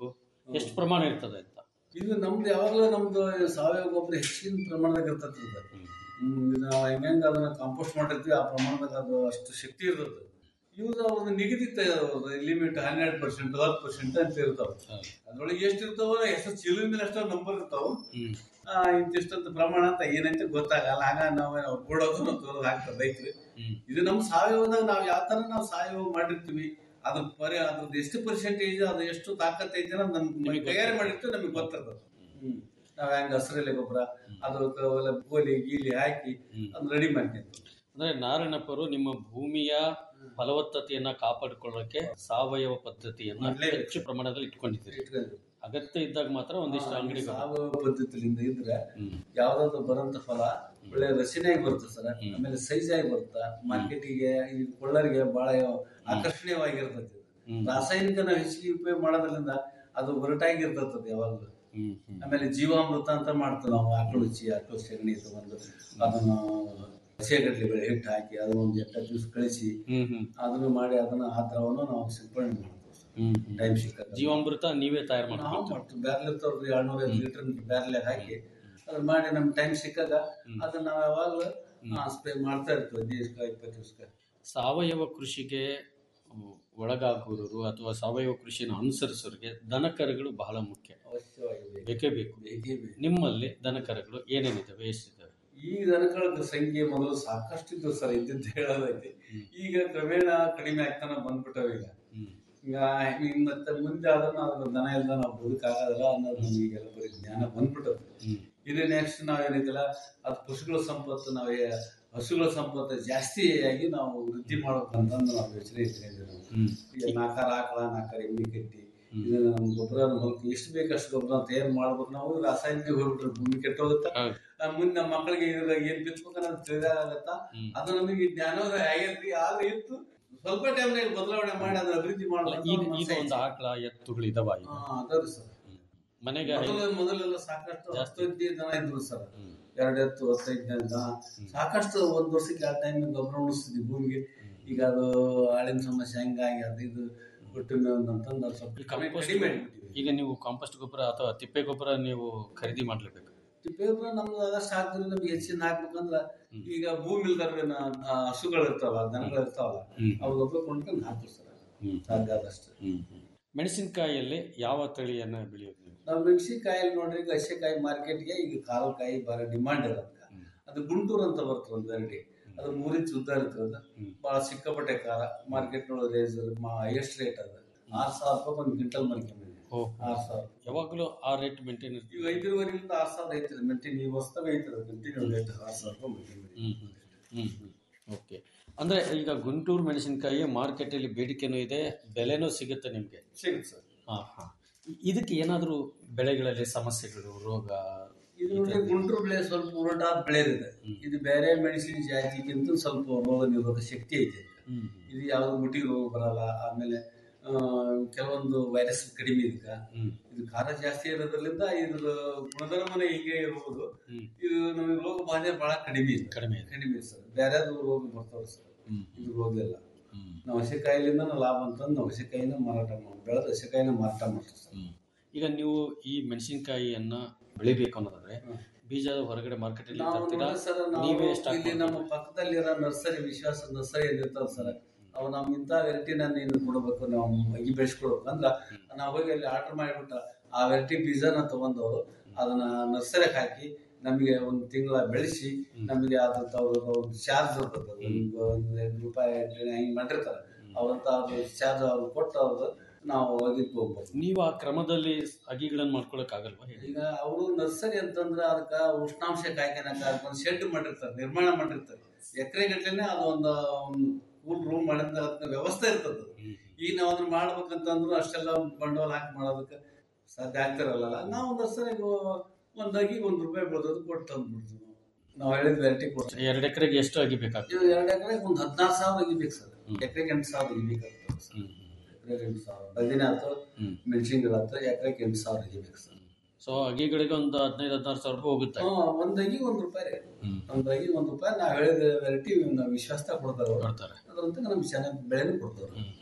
ಎಷ್ಟು ಪ್ರಮಾಣ ಇರ್ತದೆ ಅಂತ ಇದು ನಮ್ದು ಯಾವಾಗಲೂ ನಮ್ದು ಸಾವಯವ ಗೊಬ್ಬರ ಹೆಚ್ಚಿನ ಪ್ರಮಾಣದಾಗ ಇರ್ತೈತಿ ಇದು ಹ್ಮ್, ಇದು ನಾವು ಹೆಂಗ ಅದನ್ನ ಕಾಂಪೋಸ್ಟ್ ಮಾಡಿರ್ತೀವಿ ಆ ಪ್ರಮಾಣದಾಗ ಅದು ಅಷ್ಟು ಶಕ್ತಿ ಇರ್ತದೆ ಇವ್ರು ಒಂದು ನಿಗದಿತ ಲಿಮಿಟ್ ಹನ್ನೆರಡು ಪರ್ಸೆಂಟ್ ಹತ್ತು ಪರ್ಸೆಂಟ್ ಅಂತ ಇರ್ತಾವ ಅದ್ರೊಳಗೆ ಎಷ್ಟು ಇರ್ತಾವ ಎಷ್ಟು ಚೀಲದ ಮೇಲೆ ಅಷ್ಟೋ ನಂಬರ್ ಇರ್ತಾವ ಆ, ಇಂತಿಷ್ಟೊಂದು ಪ್ರಮಾಣ ಅಂತ ಏನಂತ ಗೊತ್ತಾಗಲ್ಲ ಆಗ ನಾವು ನಾವು ಕೊಡೋದು ನಾವು ತೋರೋದು ಹಾಕ್ತಾರೆ ರೈತರು ಇದು ನಮ್ಮ ಸಾವಯವದಾಗ ನಾವು ಯಾವ ತರ ನಾವು ಸಾವಯವ ಮಾಡಿರ್ತೀವಿ ಅದ್ರ ಪರಿ ಅದ್ರದ್ದು ಎಷ್ಟು ಪರ್ಸೆಂಟೇಜ್ ಅದು ಎಷ್ಟು ತಾಕತ್ ಐತೆ ಅನ್ನೋದು ನಮ್ಗೆ ತಯಾರಿ ಮಾಡಿರ್ತೀವಿ ನಮಗೆ ಗೊತ್ತಿರ್ತದೆ ಹ್ಮ್ ನಾವ್ ಹೆಂಗ ಹಸಿರೆಲೆ ಗೊಬ್ಬರ ಅದು ಅವೆಲ್ಲ ಗೋಲಿ ಗೀಲಿ ಹಾಕಿ ಅದನ್ನ ರೆಡಿ ಮಾಡ್ಕೊಂತೀವಿ ಅಂದ್ರೆ ನಾರಾಯಣಪ್ಪರು ನಿಮ್ಮ ಭೂಮಿಯ ಫಲವತ್ತತೆಯನ್ನ ಕಾಪಾಡಿಕೊಳ್ಳೋಕೆ ಸಾವಯವ ಪದ್ಧತಿಯನ್ನ ಹೆಚ್ಚು ಪ್ರಮಾಣದಲ್ಲಿ ಇಟ್ಕೊಂಡಿದ್ದೀರಿ ಅಗತ್ಯ ಇದ್ದಾಗ ಮಾತ್ರ ಒಂದಿಷ್ಟು ಅಂಗಡಿ ಸಾವಯವ ಪದ್ಧತಿಯಿಂದ ಇದ್ರೆ ಯಾವ್ದಾದ್ರು ಬರೋಂತ ಫಲ ಒಳ್ಳೆ ರಚನೆಯಾಗಿ ಬರುತ್ತೆ ಸರ್ ಆಮೇಲೆ ಸೈಜ್ ಆಗಿ ಬರುತ್ತೆ ಮಾರ್ಕೆಟಿಗೆ ಈ ಕೊಳ್ಳರಿಗೆ ಬಹಳ ಆಕರ್ಷಣೀಯವಾಗಿರ್ತದೆ ಇದು. ರಾಸಾಯನಿಕ ನಾವು ಹೆಚ್ಚಿಗೆ ಉಪಯೋಗ ಮಾಡೋದ್ರಿಂದ ಅದು ಒರಟಾಗಿರ್ತದೆ ಯಾವಾಗಲೂ ಆಮೇಲೆ ಜೀವಾಮೃತ ಅಂತ ಮಾಡ್ತೀವಿ ನಾವು ಆಕಳು ರುಚಿ ಆಕಳು ಸೆಗಣಿ ತಗೊಂಡು ಅದನ್ನ ಹಸಿಗಡ್ಲೆ ಬೆಳೆ ಹಿಟ್ಟು ಹಾಕಿ ಅದನ್ನ ಒಂದು ಎಟ್ಟ ದಿವಸ ಕಳಿಸಿ ಅದನ್ನು ಮಾಡಿ ಅದನ್ನ ಆ ದ್ರವನು ನಾವು ಸಿಂಪಡಣೆ ಮಾಡ್ತೀವಿ ಟೈಮ್ ಸಿಕ್ಕಾಗ ಜೀವಾಮೃತ ನೀವೇ ತಯಾರು ನಾವು ಮಾಡ್ಕೊಂಡು ಮಾಡ್ತೀವಿ ಬ್ಯಾರ್ಲ್ ಇರ್ತಾವ್ರಿ ಎರಡ್ನೂರ ಐದು ಲೀಟರ್ ಬ್ಯಾರ್ಲೆ ಹಾಕಿ ಅದನ್ನ ಮಾಡಿ ನಮ್ ಟೈಮ್ ಸಿಕ್ಕಾಗ ಅದನ್ನ ನಾವು ಯಾವಾಗಲೂ ಸ್ಪ್ರೇ ಮಾಡ್ತಾ ಇರ್ತೀವಿ ದಿವಸಕ್ಕೆ ಇಪ್ಪತ್ತು ದಿವಸಕ್ಕೆ ಸಾವಯವ ಕೃಷಿಗೆ ಹ್ಮ್, ಒಳಗಾಗುವವರು ಅಥವಾ ಸಾವಯವ ಕೃಷಿಯನ್ನು ಅನುಸರಿಸೋರಿಗೆ ದನಕರುಗಳು ಬಹಳ ಮುಖ್ಯ ಅವಶ್ಯವಾಗಿ ಬೇಕು. ಬೇಕೇ ಬೇಕು ಬೇಕೇ ಬೇಕು. ನಿಮ್ಮಲ್ಲಿ ದನಕರುಗಳು ಏನೇನಿದಾವೆ ಎಷ್ಟಿದ್ದಾವೆ ಈ ದನಗಳ ಸಂಖ್ಯೆ ಮೊದಲು ಸಾಕಷ್ಟು ಇದ್ದು ಸರ್ ಇದ್ದಿದ್ದು ಹೇಳೋದೈತಿ ಈಗ ಕ್ರಮೇಣ ಕಡಿಮೆ ಆಗ್ತಾನೆ ಬಂದ್ಬಿಟ್ಟವ ಈಗ ಈಗ ಈಗ ಮತ್ತೆ ಮುಂದೆ ಅದನ್ನ ಅದ್ರ ದನ ಇಲ್ದ ನಾವು ಬದುಕಾಗಲ್ಲ ಅನ್ನೋದು ನಮಗೆಲ್ಲ ಬರೀ ಜ್ಞಾನ ಬಂದ್ಬಿಟ್ಟದ ಇದು ನೆಕ್ಸ್ಟ್ ನಾವೇನಿದೆಲ್ಲ ಅದು ಪಶುಗಳ ಸಂಪತ್ತು ನಾವು ಏ- ಹಸುಗಳ ಸಂಪತ್ತು ಜಾಸ್ತಿ ಆಗಿ ನಾವು ವೃದ್ಧಿ ಮಾಡ್ಬೇಕಂತಂದು ನಾವು ಯೋಚನೆ ಇಟ್ಕೊಂಡಿದ್ದೀವಿ ನಾವು ಈಗ ನಾಲ್ಕಾರು ಆಕಳ ನಾಲ್ಕಾರು ಎಮ್ಮೆ ಕಟ್ಟಿ ಇದನ್ನ ನಮ್ಮ ಗೊಬ್ಬರ ಹೊಲಕ್ಕೆ ಎಷ್ಟು ಬೇಕು ಅಷ್ಟು ಗೊಬ್ಬರ ತಯಾರು ಮಾಡ್ಬೇಕು ನಾವು ರಾಸಾಯನಿಕ ಹೋಗ್ಬಿಟ್ರೆ ಭೂಮಿ ಕೆಟ್ಟೋಗುತ್ತಾ ಆ, ಮುಂದೆ ನಮ್ಮ ಮಕ್ಕಳಿಗೆ ಇದ್ರಾಗ ಏನ್ ಬಿತ್ಬೇಕು ಅನ್ನೋದು ತಿಳಿದಾಗತ್ತ ಅದು ನಮಗೆ ಜ್ಞಾನೋದಯ ಆಗೈತಿ ಆದ್ರೆ ಇತ್ತು ಸ್ವಲ್ಪ ಟೈಮ್ನಾಗ ಬದಲಾವಣೆ ಮಾಡಿ ಅದನ್ನ ಅಭಿವೃದ್ಧಿ ಈಗ ಮಾಡ್ಬೇಕು ಈಗ ಒಂದು ಆಕಳ ಎತ್ತುಗಳು ಇದಾವ ಈಗ ಅದಾವ್ರಿ ಸರ್ ಮನೆಗೆ ಮೊದಲು ಮೊದಲೆಲ್ಲ ಸಾಕಷ್ಟು ಹತ್ತೈದು ಜನ ಇದ್ರು ಸರ್ ಎರಡು ಎತ್ತು ಹತ್ತೈದು ಜನ ದನ ಸಾಕಷ್ಟು ಒಂದ್ ವರ್ಷಕ್ಕೆ ಆ ಟೈಮ್ ಗೊಬ್ಬರ ಉಣಿಸ್ತಿದ್ವಿ ಭೂಮಿಗೆ ಈಗ ಅದು ಆಳಿನ ಸಮಸ್ಯೆ ಹಂಗಾಗಿ ಅದು ಇದು ಕೊಟ್ಟು ಅಂತಂದು ಅದು ಸ್ವಲ್ಪ ಕಮ್ಮಿ ಕಡಿಮೆ ಮಾಡಿಬಿಟ್ಟಿವಿ ಈಗ ನೀವು ಕಾಂಪೋಸ್ಟ್ ಗೊಬ್ಬರ ಅಥವಾ ತಿಪ್ಪೆ ಗೊಬ್ಬರ ನೀವು ಖರೀದಿ ಮಾಡ್ಲೇಬೇಕು ಪೇಪರ್ ನಮ್ದು ಅದಷ್ಟು ಹಾಕಿದ್ರೆ ನಮ್ಗೆ ಹೆಚ್ಚಿನ ಹಾಕ್ಬೇಕಂದ್ರ ಈಗ ಭೂಮಿ ಇಲ್ದಾರ ಹಸುಗಳು ಇರ್ತಾವ ದನಗಳು ಇರ್ತಾವಲ್ಲ ಅವು ಗೊಬ್ಬರ ಕೊಂಡ್ಕೊಂಡು ಹಾಕ್ತೀವಿ ಸರ್ ಸಾಧ್ಯ ಆದಷ್ಟು ಮೆಣಸಿನಕಾಯಿಯಲ್ಲಿ ಯಾವ ತಳಿಯನ್ನ ಬೆಳೆಯೋದು ನೀವು ನಾವು ಮೆಣಸಿನಕಾಯಲ್ಲಿ ನೋಡ್ರಿ ಈಗ ಹಸಿಕಾಯಿ ಮಾರ್ಕೆಟ್ಗೆ ಈಗ ಕಾಯಿ ಬರೋ ಡಿಮಾಂಡ್ ಇರೋದಕ್ಕೆ ಅದು ಗುಂಟೂರು ಅಂತ ಬರ್ತದೆ ಒಂದು ವೆರೈಟಿ ಅದು ಮೂರು ಇಂಚ್ ಉದ್ದ ಇರ್ತದೆ ಭಾಳ ಸಿಕ್ಕಾಪಟ್ಟೆ ಖಾರ ಮಾರ್ಕೆಟ್ ಒಳಗೆ ರೇಸ್ ಹೈಯೆಸ್ಟ್ ರೇಟ್ ಅದು ಆರು ಸಾವಿರ ರೂಪಾಯಿ ಒಂದು ಕ್ವಿಂಟಲ್ ಮಾರ್ಕೆಟ್ ಆರು ಸಾವಿರ ಯಾವಾಗಲೂ ಆ ರೇಟ್ ಮೇಂಟೈನ್ ಈಗ ಐದೂವರೆಯಿಂದ ಆರು ಸಾವಿರ ಐತದೆ ಮೆಂಟಿನ್ ಈ ಹೊಸ್ತಾಗ ಐತದೆ ಕಂಟಿನ್ಯೂ ರೇಟ್ ಆರು ಸಾವಿರ ರೂಪಾಯಿ maintain ಮಾಡಿ. ಓಕೆ ಅಂದ್ರೆ ಈಗ ಗುಂಟೂರು ಮೆಣಸಿನಕಾಯಿ ಮಾರ್ಕೆಟಲ್ಲಿ ಬೇಡಿಕೆನೂ ಇದೆ ಬೆಲೆನೂ ಸಿಗುತ್ತೆ ನಿಮಗೆ ಸಿಗುತ್ತೆ ಸರ್ ಹಾ ಹಾ ಇದಕ್ಕೆ ಏನಾದರೂ ಬೆಳೆಗಳಲ್ಲಿ ಸಮಸ್ಯೆಗಳು ರೋಗ ಇದು ನೋಡ್ರಿ ಗುಂಟೂರು ಬೆಳೆ ಸ್ವಲ್ಪ ಉರುಟಾದ ಬೆಳೆ ಇದೆ ಇದು ಬೇರೆ ಮೆಣಸಿನ ಜಾತಿಗಿಂತ ಸ್ವಲ್ಪ ರೋಗ ನಿರೋಧಕ ಶಕ್ತಿ ಐತೆ ಇದು ಯಾವ್ದು ಮುಟ್ಟಿಗೆ ರೋಗ ಬರಲ್ಲ ಆಮೇಲೆ ಆ, ಕೆಲವೊಂದು ವೈರಸ್ ಕಡಿಮೆ ಇದಕ್ಕ ಇದು ಖಾರ ಜಾಸ್ತಿ ಇರೋದ್ರಿಂದ ಇದ್ರ ಗುಣಧರ್ಮನೇ ಹೀಗೆ ಇರ್ಬೋದು ಇದು ನಮಗೆ ರೋಗ ಬಾಧೆ ಬಹಳ ಕಡಿಮೆ ಇದೆ ಕಡಿಮೆ ಕಡಿಮೆ ಸರ್ ಬೇರೆದು ರೋಗ ಬರ್ತಾವೆ ಸರ್ ಇದು ರೋಗ ಇಲ್ಲ ನಾವು ಹಸಿಕಾಯಿಲಿಂದ ಲಾಭ ಅಂತಂದು ನಾವು ಹಸಿಕಾಯಿನ ಮಾರಾಟ ಮಾಡಿ ಬೆಳೆದ ಹಸಿಕಾಯಿನ ಮಾರಾಟ ಮಾಡ್ತೀವಿ ಸರ್ ಈಗ ನೀವು ಈ ಮೆಣಸಿನಕಾಯಿಯನ್ನ ಬೆಳಿಬೇಕು ಅನ್ನೋದಾದ್ರೆ ಬೀಜ ಹೊರಗಡೆ ಮಾರ್ಕೆಟಲ್ಲಿ ನಾವು ತರ್ತೀರಾ ನೋಡಿ ಸರ್ ನಾವು ನೀವೇ ಸ್ಟಾಕ್ ಇಲ್ಲಿ ನಮ್ಮ ಪಕ್ಕದಲ್ಲಿರೋ ನರ್ಸರಿ ವಿಶ್ವಾಸ ನರ್ಸರಿ ಏನಿರ್ತಾವ ಸರ್ ಅವು ನಮ್ ಇಂಥ ವೆರೈಟಿನ ನೀನು ಕೊಡಬೇಕು ನಾವು ಈ ಬೆಳೆಸ್ಕೊಡ್ಬೇಕು ಅಂದ್ರ ನಾವು ಹೋಗಿ ಅಲ್ಲಿ ಆರ್ಡರ್ ಮಾಡಿಬಿಟ್ಟು ಆ ವೆರೈಟಿ ಬೀಜನ ತಗೊಂಡವರು ಅದನ್ನ ನರ್ಸರಿಗೆ ಹಾಕಿ ನಮಗೆ ಒಂದು ತಿಂಗಳ ಬೆಳೆಸಿ ನಮಗೆ ಅದ್ರ ಅವ್ರದ್ದು ಒಂದು ಚಾರ್ಜ್ ಇರ್ತದೆ ಒಂದು ಒಂದು ಎರಡು ರೂಪಾಯಿ ಹಿಂಗೆ ಮಾಡಿರ್ತಾರೆ ಅವ್ರಂತ ಅವ್ರ ಚಾರ್ಜ್ ಅವ್ರು ಕೊಟ್ಟು ಅವ್ರು ನಾವು ಒಗಿದ್ ಹೋಗ್ಬೇಕು ನೀವು ಆ ಕ್ರಮದಲ್ಲಿ ಅಗಿಗಳನ್ನು ಮಾಡ್ಕೊಳಕ್ ಆಗಲ್ವಾ ಹೇಳಿ ಈಗ ಅವರು ನರ್ಸರಿ ಅಂತಂದ್ರೆ ಅದಕ್ಕೆ ಉಷ್ಣಾಂಶ ಕಾಯ್ಕೊಳಕ ಒಂದು ಶೆಡ್ ಮಾಡಿರ್ತಾರೆ ನಿರ್ಮಾಣ ಮಾಡಿರ್ತಾರೆ ಎಕರೆ ಗಟ್ಟಲೆ ಅದು ಒಂದು ಕೂಲ್ ರೂಮ್ ಮಾಡಿದ್ರೆ ಅದಕ್ಕೆ ವ್ಯವಸ್ಥೆ ಇರ್ತದೆ ಈಗ ನಾವು ಅದನ್ನ ಮಾಡ್ಬೇಕಂತಂದ್ರು ಅಷ್ಟೆಲ್ಲ ಬಂಡವಾಳ ಹಾಕಿ ಮಾಡೋದಕ್ಕೆ ಸಾಧ್ಯ ಆಗ್ತಿರಲ್ಲ ನಾವು ನರ್ಸರಿಗೆ ಒಂದಾಗಿ ಒಂದು ರೂಪಾಯಿ ಬೆಳೆದೋದು ಕೊಟ್ಟು ತಂದ್ಬಿಡ್ತೀವಿ ನಾವು. ನಾವು ಹೇಳಿದ ವೆರೈಟಿ ಕೊಡ್ತೀವಿ ಎರಡು ಎಕರೆಗೆ ಎಷ್ಟು ಅಗಿಬೇಕಾಗ್ತದೆ ಇದು ಎರಡು ಎಕರೆಗೆ ಒಂದು ಹದಿನಾರು ಸಾವಿರ ಅಗಿಬೇಕು ಸರ್ ಎಕರೆಗೆ ಎಂಟು ಸಾವಿರ ಅಗಿಬೇಕಾಗ್ತದೆ ಸರ್ ಎಕರೆಗೆ ಎಂಟು ಸಾವಿರ ಬದಿನ ಆಯ್ತು ಮೆಣಸಿನ ಗಿಡ ಆಯ್ತು ಎಕರೆಗೆ ಎಂಟು ಸಾವಿರ ಅಗಿಬೇಕು ಸರ್ ಸೊ ಅಗಿಗಳಿಗೆ ಒಂದು ಹದಿನೈದು ಹದಿನಾರು ಸಾವಿರ ರೂಪಾಯಿ ಹೋಗುತ್ತೆ ಹಾ, ಒಂದಾಗಿ ಒಂದು ರೂಪಾಯಿ ರೀ ಒಂದಾಗಿ ಒಂದು ರೂಪಾಯಿ ನಾವು ಹೇಳಿದ ವೆರೈಟಿ ನಾವು ವಿಶ್ವಾಸದಾಗ ಕೊಡ್ತಾರೆ ಅವ್ರು. ಕೊಡ್ತಾರೆ ಅದ್ರಂತ ನಮ್ಗೆ ಚೆನ್ನಾಗಿ ಬೆಳೆನೂ ಕೊಡ್ತಾರೆ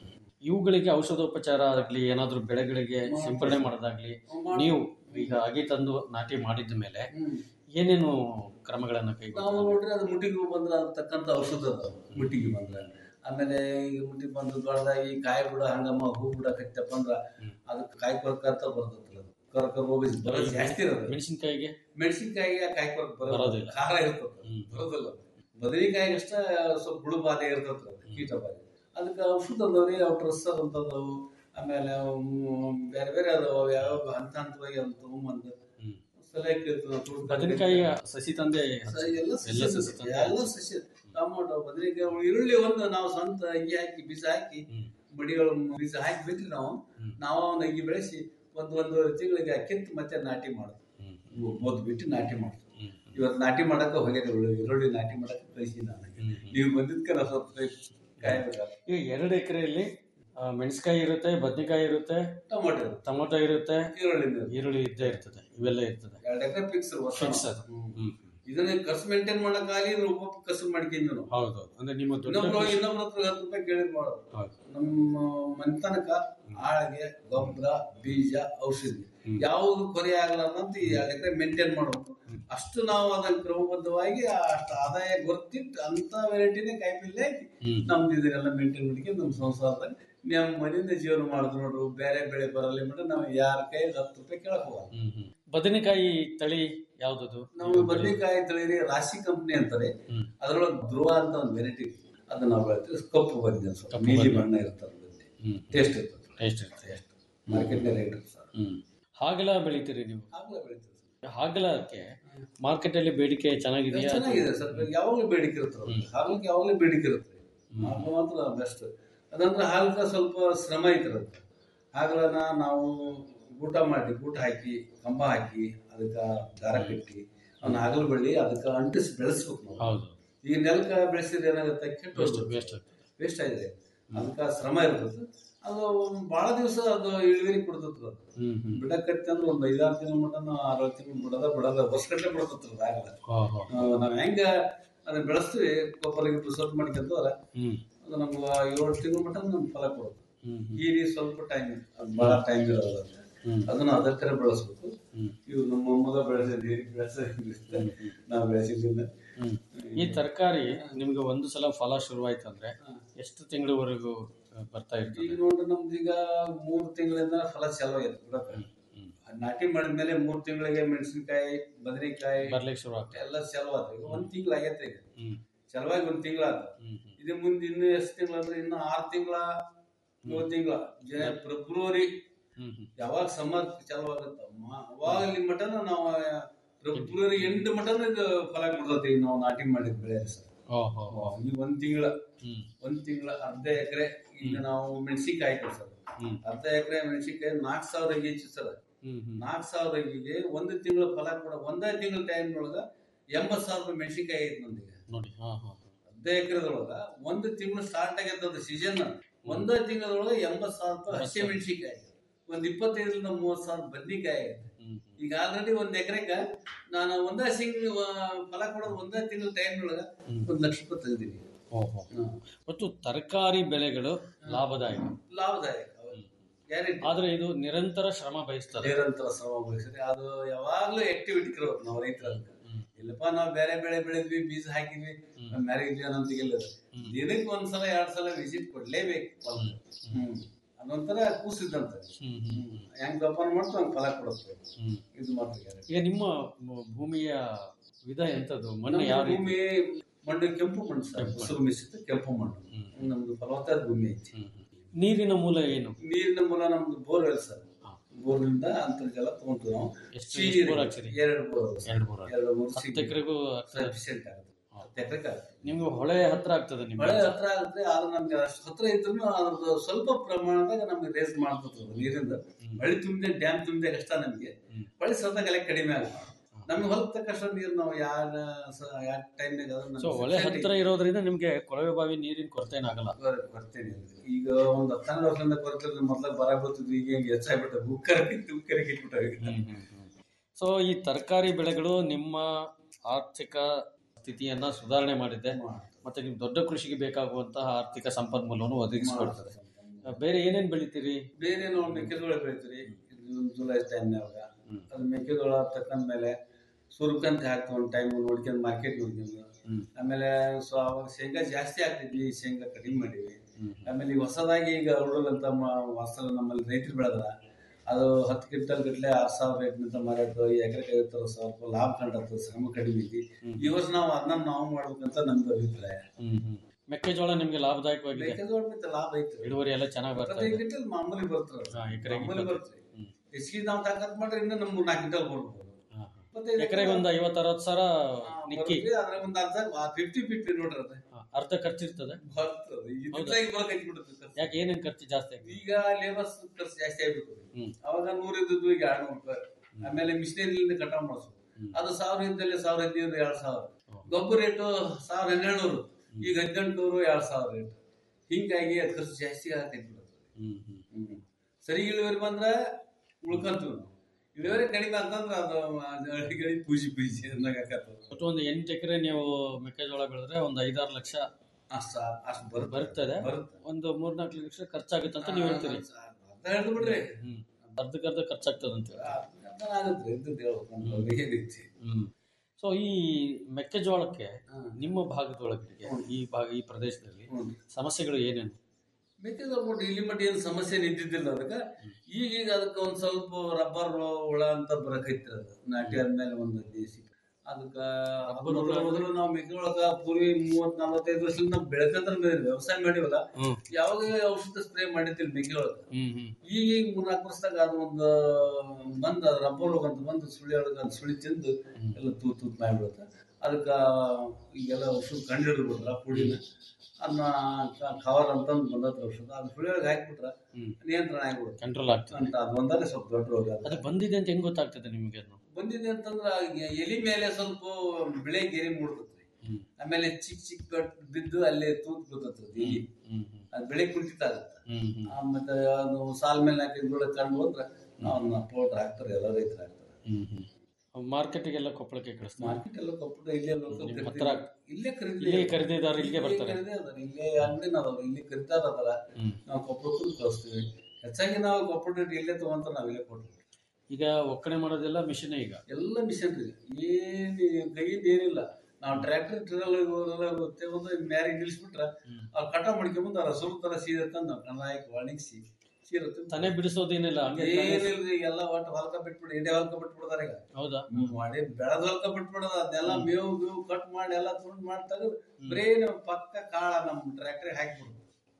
ಇವುಗಳಿಗೆ ಔಷಧೋಪಚಾರ ಆಗಲಿ ಏನಾದರೂ ಬೆಳೆಗಳಿಗೆ ಸಿಂಪಡಣೆ ಮಾಡೋದಾಗ್ಲಿ ನೀವು ಈಗ ಅಗಿ ತಂದು ನಾಟಿ ಮಾಡಿದ ಮೇಲೆ ಏನೇನು ಕ್ರಮಗಳನ್ನು ಕೈಗೊಳ್ತೀರಾ ನಾವು ನೋಡ್ರಿ ಅದು ಮುಟ್ಟಿಗೆ ಬಂದ್ರೆ ಅದ್ರ ತಕ್ಕಂತ ಔಷಧ ಅದಾವ ಮುಟ್ಟಿಗೆ ಬಂದ್ರೆ ಆಮೇಲೆ ಈಗ ಮುಟ್ಟಿಗೆ ಬಂದು ದೊಡ್ಡದಾಗಿ ಕಾಯಿ ಬಿಡ ಹಂಗಮ್ಮ ಹೂ ಬಿಡ ಕತ್ತಪ್ಪ ಅಂದ್ರ ಅದಕ್ಕೆ ಕಾಯಿ ಕೊರಕಂತ ಬರ್ತೈತಿ ಅದು ಕೊರಕ ರೋಗ ಬರೋದು ಜಾಸ್ತಿ ಇರೋದು ಮೆಣಸಿನಕಾಯಿಗೆ ಮೆಣಸಿನಕಾಯಿಗೆ ಕಾಯಿ ಕೊರಕ ಬರೋದಿಲ್ಲ ಬರೋದಿಲ್ಲ. ಖಾರ ಇರ್ತದೆ ಬರೋದಿಲ್ಲ ಬದನೆಕಾಯಿ ಅಷ್ಟ ಸ್ವಲ್ಪ ಹುಳು ಬಾಧೆ ಇರ್ತೈತಿ ಅದು, ಕೀಟ ಬಾಧೆ ಅದಕ್ಕೆ ಔಷಧ ಅದಾವ್ರಿ ಅವು ಟ್ರಸ್ ಅಂತದವು ಆಮೇಲೆ ಅವು ಬೇರೆ ಬೇರೆ ಅದಾವ ಯಾವ ಹಂತ ಹಂತವಾಗಿ ಅಂತ ತಗೊಂಬಂದು ಸಲಹೆ ಬದನೆಕಾಯಿಯ ಸಸಿ ತಂದೆ ಎಲ್ಲ ಎಲ್ಲ ಸಸಿ ಸಸಿ ತಂದೆ ಎಲ್ಲ ಸಸಿ ಟೊಮೊಟೊ ಬದನೆಕಾಯಿ ಈರುಳ್ಳಿ ಒಂದು ನಾವು ಸ್ವಂತ ಅಗಿ ಹಾಕಿ ಬೀಜ ಹಾಕಿ ಮಡಿಗಳು ಬೀಜ ಹಾಕಿ ಬಿಟ್ರಿ ನಾವು ನಾವು ಅವನ್ನ ಅಗಿ ಬೆಳೆಸಿ ಒಂದು ಒಂದೂವರೆ ತಿಂಗಳಿಗೆ ಕಿತ್ತು ಮತ್ತೆ ನಾಟಿ ಮಾಡೋದು ಮೊದ್ ಬಿಟ್ಟು ನಾಟಿ ಮಾಡೋದು ಇವತ್ತು ನಾಟಿ ಮಾಡಕ್ಕೆ ಹೋಗ್ಯಾರ ಈರುಳ್ಳಿ ನಾಟಿ ಮಾಡಕ್ಕೆ ಕಳಿಸಿ ನನಗೆ ನೀವು ಬಂದಿದ್ಕೆ ನಾವು ಸ್ವಲ್ಪ ಕಾಯಿ ಬೇಕಾಗ್ತದೆ. ಈಗ ಎರಡು ಎಕರೆಯಲ್ಲಿ ಮೆಣಸಿನಕಾಯಿ ಇರುತ್ತೆ ಬದನೆಕಾಯಿ ಇರುತ್ತೆ ಟೊಮೊಟೊ ಇರುತ್ತೆ. ಟೊಮೊಟೊ ಇರುತ್ತೆ ಈರುಳ್ಳಿ ಈರುಳ್ಳಿ ಇದ್ದೇ ಇರ್ತದೆ ಇವೆಲ್ಲ ಇರ್ತದೆ ಎರಡು ಎಕರೆ ಫಿಕ್ಸ್ Fix ಅದು. ಹ್ಮ್. ಇದನ್ನ ಖರ್ಚು ಮೇಂಟೈನ್ ಮಾಡಕ್ಕಾಗಿ ಒಬ್ಬ ಕಸು ಮಾಡ್ಕೊಂಡು ನಾವು ಹೌದು ಅಂದ್ರೆ ನಿಮ್ಮ ದೊಡ್ಡ ಇನ್ನೊಬ್ರು ಕೃಷಿ- ಇನ್ನೊಬ್ರ ಹತ್ರ ಹತ್ತು ರೂಪಾಯಿ ಕೇಳಿ ಮಾಡೋದು ಹೌದು. ನಮ್ಮ ಮನೆತನಕ ಆಳಿಗೆ ಗೊಬ್ಬರ ಬೀಜ ಔಷಧಿ ಯಾವುದು ಕೊರೆ ಆಗಲಾರ್ದಂತ ಈ ಎರಡು ಎಕರೆ ಮೇಂಟೈನ್ ಮಾಡಬೇಕು ಅಷ್ಟು ನಾವು ಅದನ್ನ ಕ್ರಮಬದ್ಧವಾಗಿ ಅಷ್ಟು ಆದಾಯ ಗೊತ್ತಿಟ್ಟು ಅಂತ ವೆರೈಟಿನೇ ಕಾಯಿಪಲ್ಲೆ ಹಾಕಿ ನಮ್ದು ಇದನ್ನೆಲ್ಲ ಮೇಂಟೈನ್ ಮಾಡ್ಕೊಂಡು ನಮ್ಮ ಸಂಸಾರದಾಗ ನಮ್ಮ ಮನೆಯಿಂದ ಜೀವನ ಮಾಡಿದ್ರು ನೋಡ್ರು ಬೇರೆ ಬೆಳೆ ಬರಲಿ ಬಿಟ್ರೆ ನಾವು ಯಾರ ಕೈ ಹತ್ತು ರೂಪಾಯಿ ಕೇಳಕ್ ಹೋಗಲ್ಲ ಹ್ಮ್, ಹ್ಮ್. ಬದನೆಕಾಯಿ ತಳಿ ಯಾವ್ದದು ನಾವು ಬದನೆಕಾಯಿ ತಳಿರಿ ರಾಶಿ ಕಂಪ್ನಿ ಅಂತಾರೆ ಅದ್ರೊಳಗೆ ಧ್ರುವ ಅಂತ ಒಂದು ವೆರೈಟಿ ಅದನ್ನ ನಾವು ಬೆಳಿತೀವಿ ಕಪ್ಪು ಬದನೆ ಸ್ವಲ್ಪ ಕಪ್ಪು ನೀಲಿ ಬದನೆ. ಬಣ್ಣ ಇರ್ತದೆ ಟೇಸ್ಟ್ ಇರ್ತದೆ ಟೇಸ್ಟ್ ಇರ್ತದೆ ಮಾರ್ಕೆಟ್ನ ರೇಟ್ ಸರ್ ಹ್ಮ್ ಹಾಗಲ ಬೆಳಿತೀರಿ ನೀವು ಆಗ್ಲೇ ಬೆಳಿತೀವಿ ಹಾಗಲಕ್ಕೆ ಮಾರ್ಕೆಟ್ ಅಲ್ಲಿ ಬೇಡಿಕೆ ಚೆನ್ನಾಗಿದೆಯಾ ಚೆನ್ನಾಗಿದೆ ಸರ್ ಯಾವಾಗಲೂ ಬೇಡಿಕೆ ಇರ್ತದೆ ಹಾಲಿಗೆ ಯಾವಾಗಲೂ ಬೇಡಿಕೆ ಇರುತ್ತೆ ಹಾಲು ಮಾತ್ರ ಬೆಸ್ಟ್ ಅದಂದ್ರೆ ಹಾಲಿಗೆ ಸ್ವಲ್ಪ ಶ್ರಮ ಐತಿರುತ್ತೆ ಹಾಗಲನ್ನ ನಾವು ಊಟ ಮಾಡಿ ಊಟ ಹಾಕಿ ಕಂಬ ಹಾಕಿ ಅದಕ್ಕೆ ದಾರ ಕಟ್ಟಿ ಅವನ್ನ ಹಗಲು ಬೆಳಿ ಅದಕ್ಕೆ ಅಂಟಿಸಿ ಬೆಳೆಸ್ಬೇಕು ನಾವು ಹೌದು ಈಗ ನೆಲಕ ಬೆಳೆಸಿದ್ರೆ ಏನಾಗುತ್ತೆ ಕೆಟ್ಟು Waste- waste ಆಗ್ತದೆ. ವೇಸ್ಟ್ ಆಗಿದೆ ಅದಕ್ಕೆ ಶ್ರಮ ಇರ್ತದೆ ಅದು ಭಾಳ ದಿವಸ ಅದು ಇಳುವರಿ ಕೊಡ್ತದ ಹ್ಮ್ ಹ್ಮ್ ಬಿಡಕತ್ತೆ ಅಂದ್ರೆ ಒಂದು ಐದಾರು ತಿಂಗಳ ಮಟನ ಆರು ತಿಂಗಳು ಬಿಡದ ಬಿಡದ ವರ್ಷಗಟ್ಟಲೆ ಬಿಡತದ ಆಗಲ್ಲ ಹಾ, ಹಾ. ನಾವು ಹೆಂಗ ಅದನ್ನ ಬೆಳೆಸ್ತೀವಿ ಗೊಬ್ಬರ ಗಿಬ್ಬರ ಸ್ವಲ್ಪ ಮಾಡ್ಕೊಂತಂದ್ರೆ ಹ್ಮ್ ಅದು ನಮ್ಗೆ ಏಳು ತಿಂಗಳ ಮಟ ನಮ್ಗೆ ಫಲ ಕೊಡುತ್ತೆ ಹ್ಮ್ ಹ್ಮ್. ಈ ರೀತಿ ಸ್ವಲ್ಪ ಟೈಮ್ ಅದು ಭಾಳ ಟೈಮ್ ಇರೋದು ಅದು. ಅದನ್ನ ಅದಕ್ಕೆ ಬೆಳೆಸ್ಬೇಕು ಇವು ನಮ್ಮ ಮೊಮ್ಮಗ ಬೆಳೆಸಿದ್ವಿ ಬೆಳೆಸಿದ್ರೆ ನಾವು ಬೆಳೆಸಿದ್ರಿಂದ ಹ್ಮ್. ಈ ತರಕಾರಿ ನಿಮ್ಗೆ ಒಂದು ಸಲ ಫಲ ಶುರುವಾಯ್ತು ಅಂದ್ರೆ ಎಷ್ಟು ತಿಂಗಳವರೆಗೂ ಬರ್ತಾ ಇರ್ತದೆ ಈಗ ನೋಡ್ರಿ ನಮ್ದು ಈಗ ಮೂರು ತಿಂಗಳಿಂದ ಫಲ ಚಾಲು ಆಗೈತೆ ಬಿಡಕ್ಕೆ ನಾಟಿ ಮಾಡಿದ್ಮೇಲೆ ಮೂರು ತಿಂಗಳಿಗೆ ಮೆಣಸಿನಕಾಯಿ ಬದನೆಕಾಯಿ ಬರ್ಲಿಕ್ಕೆ ಶುರು ಆಗ್ತದೆ ಎಲ್ಲ ಚಾಲು ಆತ ಈಗ ಒಂದ್ ತಿಂಗಳು ಆಗೈತೆ ಈಗ ಹ್ಮ್ ಚಲವಾಗಿ ಒಂದ್ ತಿಂಗಳಾತ ಇದು ಮುಂದೆ ಇನ್ನು ಎಷ್ಟು ತಿಂಗಳು ಅಂದ್ರೆ ಇನ್ನು ಆರು ತಿಂಗಳ ಏಳು ತಿಂಗಳ ಜನ ಫೆಬ್ರವರಿ ಹ್ಮ್ ಹ್ಮ್ ಯಾವಾಗ ಸಮ್ಮರ್ ಚಾಲು ಆಗುತ್ತ ಅವಾಗ ಇಲ್ಲಿ ಮಟನ ನಾವು ಫೆಬ್ರವರಿ ಎಂಟು ಮಟನ ಇದು ಫಲ ಕೊಡ್ತೈತಿ ಈಗ ನಾವು ನಾಟಿ ಮಾಡಿದ ಬೆಳೆ ಸರ್ ಓಹೋ ಈ ಒಂದ್ ತಿಂಗಳ ಹ್ಮ್ ಒಂದ್ ತಿಂಗಳ ಅರ್ಧ ಎಕರೆ ಈಗ ನಾವು ಮೆಣಸಿನ್ಕಾಯಿ ಹಾಕಿವಿ ಸರ್ ಹ್ಮ್ ಅರ್ಧ ಎಕರೆ ಮೆಣಸಿನ್ಕಾಯಿ ನಾಲ್ಕು ಸಾವಿರ ಹೆಚ್ಚು ಸರ್ ಹ್ಮ್ ಹ್ಮ್ ನಾಲ್ಕು ಸಾವಿರ ಎಗಿಗೆ ಒಂದು ತಿಂಗಳ ಫಲ ಕೊಡ ಒಂದೇ ತಿಂಗಳ ಟೈಮ್ ಒಳಗ ಎಂಬತ್ತು ಸಾವಿರ ರೂಪಾಯಿ ಮೆಣಸಿನ್ಕಾಯಿ ಐತಿ ನಮ್ಗೆ ನೋಡಿ ಹಾ ಹಾ ಅರ್ಧ ಎಕರೆದೊಳಗ ಒಂದು ತಿಂಗಳು ಸ್ಟಾರ್ಟ್ ಆಗೈತದ ಸೀಸನ್ ಒಂದೇ ತಿಂಗಳದೊಳಗ ಎಂಬತ್ತು ಸಾವಿರ ರೂಪಾಯಿ ಹಸಿ ಮೆಣಸಿನ್ಕಾಯಿ ಒಂದ್ ಇಪ್ಪತ್ತೈದರಿಂದ ಮೂವತ್ತು ಸಾವಿರ ಬದ್ನಿಕಾಯಿ ಆಗೈತೆ ಈಗ ಆಲ್ರೆಡಿ ಒಂದ್ ಎಕರೆಗ ನಾನು ಒಂದೇ ಸಿಂಗ್ ಫಲ ಕೊಡೋದು ಒಂದೇ ತಿಂಗಳ ಟೈಮ್ ಒಳಗ ಒಂದ್ ಲಕ್ಷ ರೂಪಾಯಿ ತೆಗ್ದೀನಿ ಓಹೋ ಮತ್ತು ತರಕಾರಿ ಬೆಳೆಗಳು ಲಾಭದಾಯಕ ಲಾಭದಾಯಕ ಗ್ಯಾರಂಟಿ ಆದ್ರೆ ಇದು ನಿರಂತರ ಶ್ರಮ ಬಯಸ್ತದೆ ನಿರಂತರ ಶ್ರಮ ವಹಿಸಿದ್ರೆ ಅದು ಯಾವಾಗ್ಲೂ ಆಕ್ಟಿವಿಟಿ ಇರೋದು ನಾವು ರೈತರ ಇಲ್ಲಪ್ಪ ನಾವು ಬೇರೆ ಬೆಳೆ ಬೆಳೆದ್ವಿ ಬೀಜ ಹಾಕಿದ್ವಿ ಮ್ಯಾರೇಜ್ ಅನ್ನೋಂತಿಗಿಲ್ಲ ದಿನಕ್ಕೆ ಒಂದ್ಸಲ ಎರಡ್ ಸಲ ವಿಸಿಟ್ ಕೊಡ್ಲೇಬೇಕು ಹ್ಮ್ ಅದೊಂಥರ ಕೂಸಿದ್ದಂತ ಹೆಂಗ್ ಜೋಪಾನ ಮಾಡ್ತು ಹಂಗ್ ಫಲ ಕೊಡುತ್ತೆ ಇದು ಮಾತ್ರ guarantee. ಈಗ ನಿಮ್ಮ ಮ- ಭೂಮಿಯ ವಿಧ ಎಂತದ್ದು ಮಣ್ಣು ನಮ್ಮ ಯಾವ ರೀತಿ ಭೂಮಿ ಮಣ್ಣು ಕೆಂಪು ಮಣ್ಣು ಸರ್ ಹಸಿರು ಮಿಶ್ರಿತ ಕೆಂಪು ಮಣ್ಣು ನಮ್ದು ಫಲವತ್ತಾದ ಭೂಮಿ ಐತಿ ನೀರಿನ ಮೂಲ ಏನು ನೀರಿನ ಮೂಲ ನಮ್ದು ಬೋರ್ವೆಲ್ ಸರ್ ಬೋರ್ನಿಂದ ಅಂತರ್ಜಲ ತಗೊಂತೀವಿ ನಾವು ಎಷ್ಟು ಸಿಹಿ ಎಷ್ಟು ಬೋರ್ ನೀರು. ಹಾಕ್ಸಿರಿ? ಎರಡು ಬೋರ್ ಅದಾವ ಸರ್. ಎರಡು ಬೋರ್ ಎರಡು ಮೂರು ಹತ್ತು ಸಿಹಿ ಎಕರೆಗೂ ಸಫಿಷಿಯಂಟ್ ಆಗುತ್ತೆ ಹತ್ತು ಎಕರೆಗೆ ಆಗುತ್ತೆ ನಿಮ್ಗೆ ಹೊಳೆ ಹತ್ರ ಆಗ್ತದೆ ನಿಮ್ಗೆ ಮಳೆ ಹತ್ರ ಆಗುತ್ತೆ ಆದ್ರೆ ನಮ್ಗೆ ಅಷ್ಟು ಹತ್ರ ಇದ್ರು ಅದ್ರದ್ದು ಸ್ವಲ್ಪ ಪ್ರಮಾಣದಾಗ ನಮ್ಗೆ ರೇಸ್ ಮಾಡ್ತದೆ ನೀರಿಂದ ಮಳೆ ತುಂಬಿದೆ ಡ್ಯಾಮ್ ತುಂಬಿದೆ ಕಷ್ಟ ನಮ್ಗೆ ಮಳೆ ಸದಾಗಲೇ ಕಡಿಮೆ ಆಗುತ್ತೆ ನಮ್ಗೆ ಹೊಲಕ್ಕೆ ತಕ್ಕಷ್ಟು ನೀರು ನಾವು ಯಾವ ಯಾವ ಟೈಮ್ನಾಗ ಸೊ ಹೊಳೆ ಹತ್ರ ಇರೋದ್ರಿಂದ ನಿಮ್ಗೆ ಕೊಳವೆ ಬಾವಿ ನೀರಿನ ಕೊರತೆ ಏನಾಗಲ್ಲ ಬರ್ತೇನೆ ಈಗ ಒಂದು ಹತ್ತನ್ನೆರಡು ವರ್ಷದಿಂದ ಕೊರತಿದ್ರೆ ಮೊದ್ಲ ಬರ ಬರ್ತಿದ್ವಿ ಈಗ ಹೆಂಗೆ ಹೆಚ್ಚಾಗ್ಬಿಟ್ಟು ಉಕ್ಕರ ಕಿತ್ತು ಉಕ್ಕರ ಕಿತ್ಬಿಟ್ಟಾಗ ಸೊ ಈ ತರಕಾರಿ ಬೆಳೆಗಳು ನಿಮ್ಮ ಆರ್ಥಿಕ ಸ್ಥಿತಿಯನ್ನ ಸುಧಾರಣೆ ಮಾಡಿದೆ ಮತ್ತೆ ನಿಮ್ ದೊಡ್ಡ ಕೃಷಿಗೆ ಬೇಕಾಗುವಂತಹ ಆರ್ಥಿಕ ಸಂಪನ್ಮೂಲವನ್ನು ಒದಗಿಸಿಕೊಡ್ತದೆ ಬೇರೆ ಏನೇನ್ ಬೆಳಿತೀರಿ ಬೇರೆ ನಾವು ಮೆಕ್ಕೆಜೋಳ ಬೆಳಿತೀರಿ ಜೂನ್ ಜುಲೈ ಟೈಮ್ನಾಗ ಅದು ಮೆಕ್ಕೆಜೋಳ ತಕ್ಕಂದ್ಮೇಲೆ ಸುರ್ಕಂತ ಹಾಕ್ತೀವಿ ಒಂದು ಟೈಮ್ ನೋಡ್ಕೊಂಡು ಮಾರ್ಕೆಟ್ ನೋಡ್ಕೊಂಡು ಆಮೇಲೆ ಸೊ ಅವಾಗ ಶೇಂಗಾ ಜಾಸ್ತಿ ಆಗ್ತಿದ್ವಿ ಈ ಶೇಂಗಾ ಕಡಿಮೆ ಮಾಡೀವಿ ಆಮೇಲೆ ಈಗ ಹೊಸದಾಗಿ ಈಗ ಉರುಳ್ ಅಂತ ಹೊಸ ನಮ್ಮಲ್ಲಿ ರೈತರು ಬೆಳೆದ್ರ ಅದು ಹತ್ತು ಕ್ವಿಂಟಲ್ ಗಟ್ಲೆ ಆರು ಸಾವಿರ ರೇಟ್ನಿಂದ ಮಾರಾಟ ಎಕರೆಗೆ ಐವತ್ತು ಸಾವಿರ ರೂಪಾಯಿ ಲಾಭ ಕಂಡದ್ದು ಶ್ರಮ ಕಡಿಮೆ ಐತಿ ಈ ವರ್ಷ ನಾವು ಅದನ್ನ ನಾವು ಮಾಡ್ಬೇಕಂತ ನಮ್ದು ಅಭಿಪ್ರಾಯ ಮೆಕ್ಕೆಜೋಳ ನಿಮ್ಗೆ ಲಾಭದಾಯಕವಾಗಿದೆ ಮೆಕ್ಕೆಜೋಳ ಮತ್ತೆ ಲಾಭ ಐತಿ ಇಳುವರಿ ಎಲ್ಲ ಚೆನ್ನಾಗಿ ಬರ್ತಾ ಹದಿನೈದು ಇದೆ ಕ್ವಿಂಟಲ್ ಮಾಮೂಲಿ ಬರ್ತಾರೆ ಹಾ, ಎಕರೆಗೆ ಮಾಮೂಲಿ ಇಪ್ಪತ್ತು. ಬರ್ತಾರೆ ಹೆಚ್ಚಿಗೆ ನಾವು ತಾಕತ್ ಮಾಡ್ರೆ ಇನ್ನು ನಮ್ಗೆ ನಾಲ್ಕು ಕ್ವಿಂಟಲ್ ಬರ್ಬೋದು ಮತ್ತೆ ಎಕರೆಗೆ ಒಂದು ಐವತ್ತು ಅರವತ್ತು ಸಾವಿರ ನಿಕ್ಕಿ ಅದ್ರಾಗ ಒಂದು ಅರ್ಧ ಫಿಫ್ಟಿ ಫಿಫ್ಟಿ ನೋಡ್ರಿ ಅದು ಅರ್ಧ ಖರ್ಚು ಇರ್ತದೆ ಬರ್ತದೆ ಇದ್ರಾಗ ಬರಕೈತಿ ಬಿಡುತ್ತೆ ಯಾಕೆ ಏನೇನ್ ಖರ್ಚು ಜಾಸ್ತಿ ಆಗಿದೆ ಈಗ ಲೇಬರ್ಸ್ ಖರ್ಚು ಜಾಸ್ತಿ ಆಗ್ಬಿಟ್ಟು ಅವಾಗ ನೂರ ಇದ್ದದ್ದು ಈಗ ಎರಡ್ ನೂರು ರೂಪಾಯಿ ಆಮೇಲೆ ಮಿಷನರಿಲಿಂದ ಕಟಾವ್ ಮಾಡಿಸು ಅದು ಸಾವಿರ ಇದ್ದಲ್ಲಿ ಸಾವಿರ ಹದಿನೈದು ಎರಡ್ ಸಾವಿರ ಗೊಬ್ಬರ ರೇಟು ಸಾವಿರ ಹನ್ನೆರಡು ಈಗ ಹದಿನೆಂಟು ನೂರು ಎರಡ್ ಸಾವಿರ ರೇಟ್ ಹಿಂಗಾಗಿ ಅದ್ ಖರ್ಚು ಜಾಸ್ತಿ ಆಗತೈತಿ ಬಿಡುತ್ತೆ ಸರಿ ಇಳುವರಿ ಬಂದ್ರೆ ಉಳ್ಕೊಂತೀವಿ ನಾವು ಇಳುವರಿ ಕಡಿಮೆ ಅಂತಂದ್ರೆ ಅದು ಅಡಿಗಡಿ ಪೂಜಿ ಪೂಜಿ ಅಂದಾಗ ಆಕತ್ತದ. ಒಟ್ಟು ಒಂದು ಎಂಟು ಎಕರೆ ನೀವು ಮೆಕ್ಕೆಜೋಳ ಬೆಳೆದ್ರೆ ಒಂದು ಐದಾರು ಲಕ್ಷ ಅಷ್ಟು ಅಷ್ಟು ಬರುತ್ತೆ ಬರ್ತದೆ ಒಂದು ಮೂರ್ನಾಲ್ಕು ಲಕ್ಷ ಖರ್ಚಾಗುತ್ತೆ ಅಂತ ನೀವು ಹೇಳ್ತೀರಿ ಅಂತ ಹೇಳ್ದು ಬಿಡ್ರಿ ಹ್ಮ್ ಅರ್ಧಕ್ಕರ್ಧ ಖರ್ಚಾಗ್ತದೆ ಅಂತ ಅರ್ಥ ಆಗುತ್ತೆ ಇದ್ದದ್ದು ಹೇಳ್ಬೇಕು ನಮ್ಗೆ ಏನೈತಿ ಹ್ಮ್ ಸೊ ಈ ಮೆಕ್ಕೆಜೋಳಕ್ಕೆ ನಿಮ್ಮ ಭಾಗದೊಳಗಡೆ ಈ ಭಾಗ ಈ ಪ್ರದೇಶದಲ್ಲಿ ಸಮಸ್ಯೆಗಳು ಏನೇನು ಮೆಕ್ಕೆಜೋಳ ಕೊಟ್ಟು ಇಲ್ಲಿ ಮಟ್ಟ ಏನು ಸಮಸ್ಯೆ ನಿಂತಿದ್ದಿಲ್ಲ ಅದಕ್ಕೆ ಈಗ ಈಗ ಅದಕ್ಕೆ ಒಂದು ಸ್ವಲ್ಪ ರಬ್ಬರ್ ಹುಳ ಅಂತ ಬರಕೈತಿ ಅದು ನಾಟಿ ಆದ್ಮೇಲೆ ಒಂದು ದೇಸಿ ಅದಕ್ಕೆ ಮೊದಲು ನಾವು ಮೆಕ್ಕೆಜೋಳಕ್ಕ ಪೂರ್ವಿ ಮೂವತ್ ನಲವತ್ತೈದು ವರ್ಷದಿಂದ ನಾವು ಬೆಳಕಂದ್ರ ವ್ಯವಸಾಯ ಮಾಡಿವಲ್ಲ ಯಾವಾಗ ಔಷಧ ಸ್ಪ್ರೇ ಮಾಡಿದ್ದಿಲ್ಲ ಮೆಕ್ಕೆಜೋಳಕ್ಕೆ ಈಗ ಈಗ ಮೂರ್ನಾಲ್ಕು ವರ್ಷದಾಗ ಅದು ಒಂದು ಬಂದು ಅದು ರಬ್ಬರ್ ರೋಗ ಅಂತ ಬಂದು ಸುಳಿ ಒಳಗೆ ಅದು ಸುಳಿ ತಿಂದು ಎಲ್ಲ ತೂತ್ ತೂತ್ ಮಾಡಿಬಿಡುತ್ತೆ ಅದಕ್ಕೆ ಈಗೆಲ್ಲ ಔಷಧ ಕಂಡು ಹಿಡಿದ್ಬಿಟ್ರ ಪುಡಿನ ಅದನ್ನ ಕವರ್ ಅಂತಂದು ಬಂದತ್ರ ಔಷಧ ಅದು ಸುಳಿ ಒಳಗೆ ಹಾಕ್ಬಿಟ್ರೆ ನಿಯಂತ್ರಣ ಆಗ್ಬಿಡುತ್ತೆ ಕಂಟ್ರೋಲ್ ಆಗ್ತದೆ ಅಂತ ಅದು ಒಂದರೆ ಸ್ವಲ್ಪ ದೊಡ್ಡ ರೋಗ ಅದು. ಅದು ಬಂದಿದೆ ಅಂತ ಹೆಂಗ್ ಗೊತ್ತಾಗ್ತದೆ ನಿಮಗೆ ಅದು ಬಂದಿದೆ ಅಂತಂದ್ರೆ ಆ ಎಲಿ ಮೇಲೆ ಸ್ವಲ್ಪ ಬಿಳೆ ಗೆರೆ ಮೂಡ್ತೈತಿ ಆಮೇಲೆ ಚಿಕ್ಕ ಚಿಕ್ಕ ಕಟ್ ಬಿದ್ದು ಅಲ್ಲೇ ತೂತ್ ಬೀಳ್ತೈತಿ ಅದು ಎಲಿ ಅದು ಬೆಳೆ ಕುಂಠಿತ ಆಗುತ್ತೆ ಆ, ಮತ್ತೆ ಅದು ಸಾಲ್ ಮೇಲೆ ಹಾಕಿದ್ ಬಿಡ ಕಂಡು ಹೋದ್ರೆ ಅವನ್ನ ಪೌಡರ್ ಹಾಕ್ತಾರೆ ಎಲ್ಲ ರೈತರು ಹಾಕ್ತಾರೆ ಮಾರ್ಕೆಟಿಗೆಲ್ಲ ಕೊಪ್ಪಳಕ್ಕೆ ಕಳಿಸ್ತಾರೆ ಮಾರ್ಕೆಟ್ ಎಲ್ಲ ಕೊಪ್ಪಳ ಇಲ್ಲೇ local ನಿಮ್ಮ ಖರೀದಿ- ಹತ್ರ ಇಲ್ಲೇ ಖರೀದಿ ಇಲ್ಲೇ ಖರೀದಿದಾರ ಇಲ್ಲಿಗೆ ಬರ್ತಾರೆ ಇಲ್ಲೇ ಖರೀದಿ ಅದಾರ, ಇಲ್ಲೇ ಅಂಗಡಿನ ಅದಾವ ಇಲ್ಲಿ ಖರೀದಾರ ಅದಾರ ನಾವು ಕೊಪ್ಪಳಕ್ಕೂ ಕಳಿಸ್ತೀವಿ ಹೆಚ್ಚಾಗಿ ನಾವು ಕೊಪ್ಪಳ ರೇಟ್ ಇಲ್ಲೇ ತಗೊಂತ ನಾವ್ ಇಲ್ಲೇ ಕೊಡ್ತೀವಿ ಈಗ ಒಕ್ಕಣೆ ಮಾಡೋದೆಲ್ಲ ಮಿಷನ್ ಈಗ ಎಲ್ಲ ಮಿಷನ್ ರೀ ಏನು ಕೈಯಿಂದ ಏನಿಲ್ಲ ನಾವು ಟ್ರ್ಯಾಕ್ಟರ್ ಟ್ರಿರಲ್ ತಗೊಂಡು ಮ್ಯಾರಿ ನಿಲ್ಲಿಸ್ಬಿಟ್ರೆ ಅವ್ರು ಕಟ ಮಾಡ್ಕೊಂಬಂದು ಅವ್ರ ಸುರು ತರ ಸೀರೆ ತಂದು ನಾವು ಕಣ್ಣಾಯಕ್ ಒಣಗಿಸಿ ಸೀರೆ ತಂದು ತನೆ ಬಿಡಿಸೋದೇನಿಲ್ಲ ಹಂಗೆ ತಾನೇ- ಏನಿಲ್ರಿ ಎಲ್ಲ ಒಟ್ಟು ಹೊಲಕ ಬಿಟ್ಬಿಡಿ ಎಡೆ ಹೊಲಕ ಬಿಟ್ಬಿಡ್ತಾರೆ ಈಗ ಹೌದಾ ಮಾಡಿ ಬೆಳೆದ ಹೊಲಕ ಬಿಟ್ಬಿಡೋದು ಅದನ್ನೆಲ್ಲ ಮೇವು ಗೀವು ಕಟ್ ಮಾಡಿ ಎಲ್ಲ ತುಂಡು ಮಾಡಿ ತೆಗೆದು ಬರೀ ನಾವು ಪಕ್ಕ ಕಾಳ ನಮ್ಮ ಟ್ರ್ಯಾಕ್ಟರ್ ಹಾಕ್ಬಿಡುದು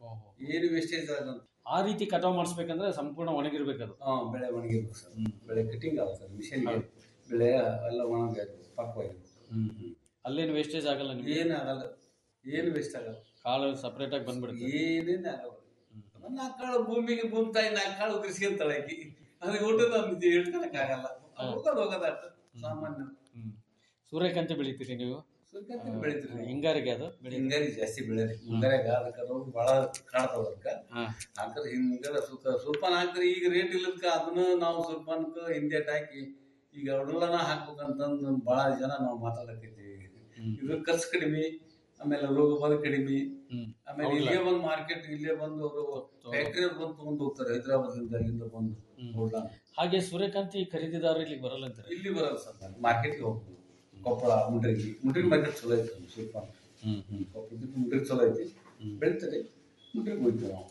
ಏನು ವೇಸ್ಟೇಜ್ ಆಗಲ್ಲ ಆ ರೀತಿ ಕಟಾವ್ ಮಾಡಿಸ್ಬೇಕಂದ್ರೆ ಸಂಪೂರ್ಣ ಒಣಗಿರ್ಬೇಕದು ಹಾ ಬೆಳೆ ಒಣಗಿರ್ಬೇಕು ಸರ್ ಬೆಳೆ ಕಟಿಂಗ್ ಆಗುತ್ತೆ ಸರ್ ಮಿಷನ್ಗೆ ಬೆಳೆ ಎಲ್ಲ ಒಣಗಿರ್ಬೇಕು ಪಕ್ವಾಗಿರ್ಬೇಕು ಅಲ್ಲೇನು ವೇಸ್ಟೇಜ್ ಆಗಲ್ಲ ನಿಮ್ಗೆ ಏನು ಆಗಲ್ಲ ಏನು ವೇಸ್ಟ್ ಆಗಲ್ಲ ಕಾಳು ಸಪರೇಟ್ ಆಗಿ ಬಂದ್ಬಿಡುತ್ತೆ ಏನೇನು ಆಗಲ್ಲ ನಾಲ್ಕು ಕಾಳು ಭೂಮಿಗೆ ಭೂಮಿ ತಾಯಿ ನಾಲ್ಕು ಕಾಳು ಉದುರಿಸ್ಕೊಂತಾಳೆ ಆಕಿ ಅದು ಊಟದ ಒಂದು ಹೇಳ್ಕೊಳಕ್ ಆಗಲ್ಲ ಹೋಗೋದು ಹೋಗೋದಾಟ ಸಾಮಾನ್ಯ ಸೂರ್ಯಕಾಂತಿ ಬೆಳಿತೀರಿ ನೀವು ಸೂರ್ಯಕಾಂತಿ ಬೆಳಿತೀರಿ ಹಿಂಗಾರಿಗೆ ಅದು ಬೆಳಿ ಹಿಂಗಾರಿ ಜಾಸ್ತಿ ಬೆಳೆರಿ ಹಿಂಗಾರಿಯಾಗ ಅದಕ್ಕೆ ರೋಗ ಭಾಳ ಕಾಡ್ತಾವ ಅದಕ್ಕೆ ಹಾಕಿದ್ರೆ ಹಿಂಗಾರ ಸುಖ ಸುರ್ಪಾನ ಹಾಕ್ತಾರೆ ಈಗ ರೇಟ್ ಇಲ್ಲದಕ್ಕೆ ಅದನ್ನು ನಾವು ಸುರ್ಪಾನಕ್ಕೆ ಹಿಂದೇಟ್ ಹಾಕಿ ಈಗ ಅವಳೆಲ್ಲನ ಹಾಕ್ಬೇಕಂತಂದು ಭಾಳ ಜನ ನಾವು ಮಾತಾಡಕೈತೀವಿ ಇದು ಖರ್ಚು ಕಡಿಮೆ ಆಮೇಲೆ ರೋಗ ಬಾಧ ಕಡಿಮೆ ಆಮೇಲೆ ಹೌದಲ್ಲ? ಇಲ್ಲೇ ಬಂದು ಮಾರ್ಕೆಟ್ ಇಲ್ಲೇ ಬಂದು ಅವರು ಫ್ಯಾಕ್ಟ್ರಿ ಬಂದು ತಗೊಂಡು ಹೋಗ್ತಾರೆ ಹೈದರಾಬಾದಿಂದ ಇಲ್ಲಿಂದ ಬಂದು ಔಡ್ಲ. ಹಾಗೆ ಸೂರ್ಯಕಾಂತಿ ಖರೀದಿದಾರ ಇಲ್ಲಿಗೆ ಬರಲ್ಲ ಅಂತಾರೆ ಇಲ್ಲಿ ಬರಲ್ಲ ಸರ್ ಮಾರ್ಕೆಟ್ಗೆ ಹೋಗ್ಬೋದು ಕೊಪ್ಪಳ ಮುಂಡ್ರಿಗೆ ಮುಂಡ್ರಿಗೆ ಮಾರ್ಕೆಟ್ ಚಲೋ ಐತೆ ನಮ್ಮ ಸುರ್ಪಾನ ಕೊಪ್ಪಳದಿಂದ ಮುಂಡ್ರಿಗೆ ಚಲೋ ಐತಿ ಬೆಳಿತಾರೆ ಮುಂಡ್ರಿಗೆ ಹೋಗ್ತೀವಿ ನಾವು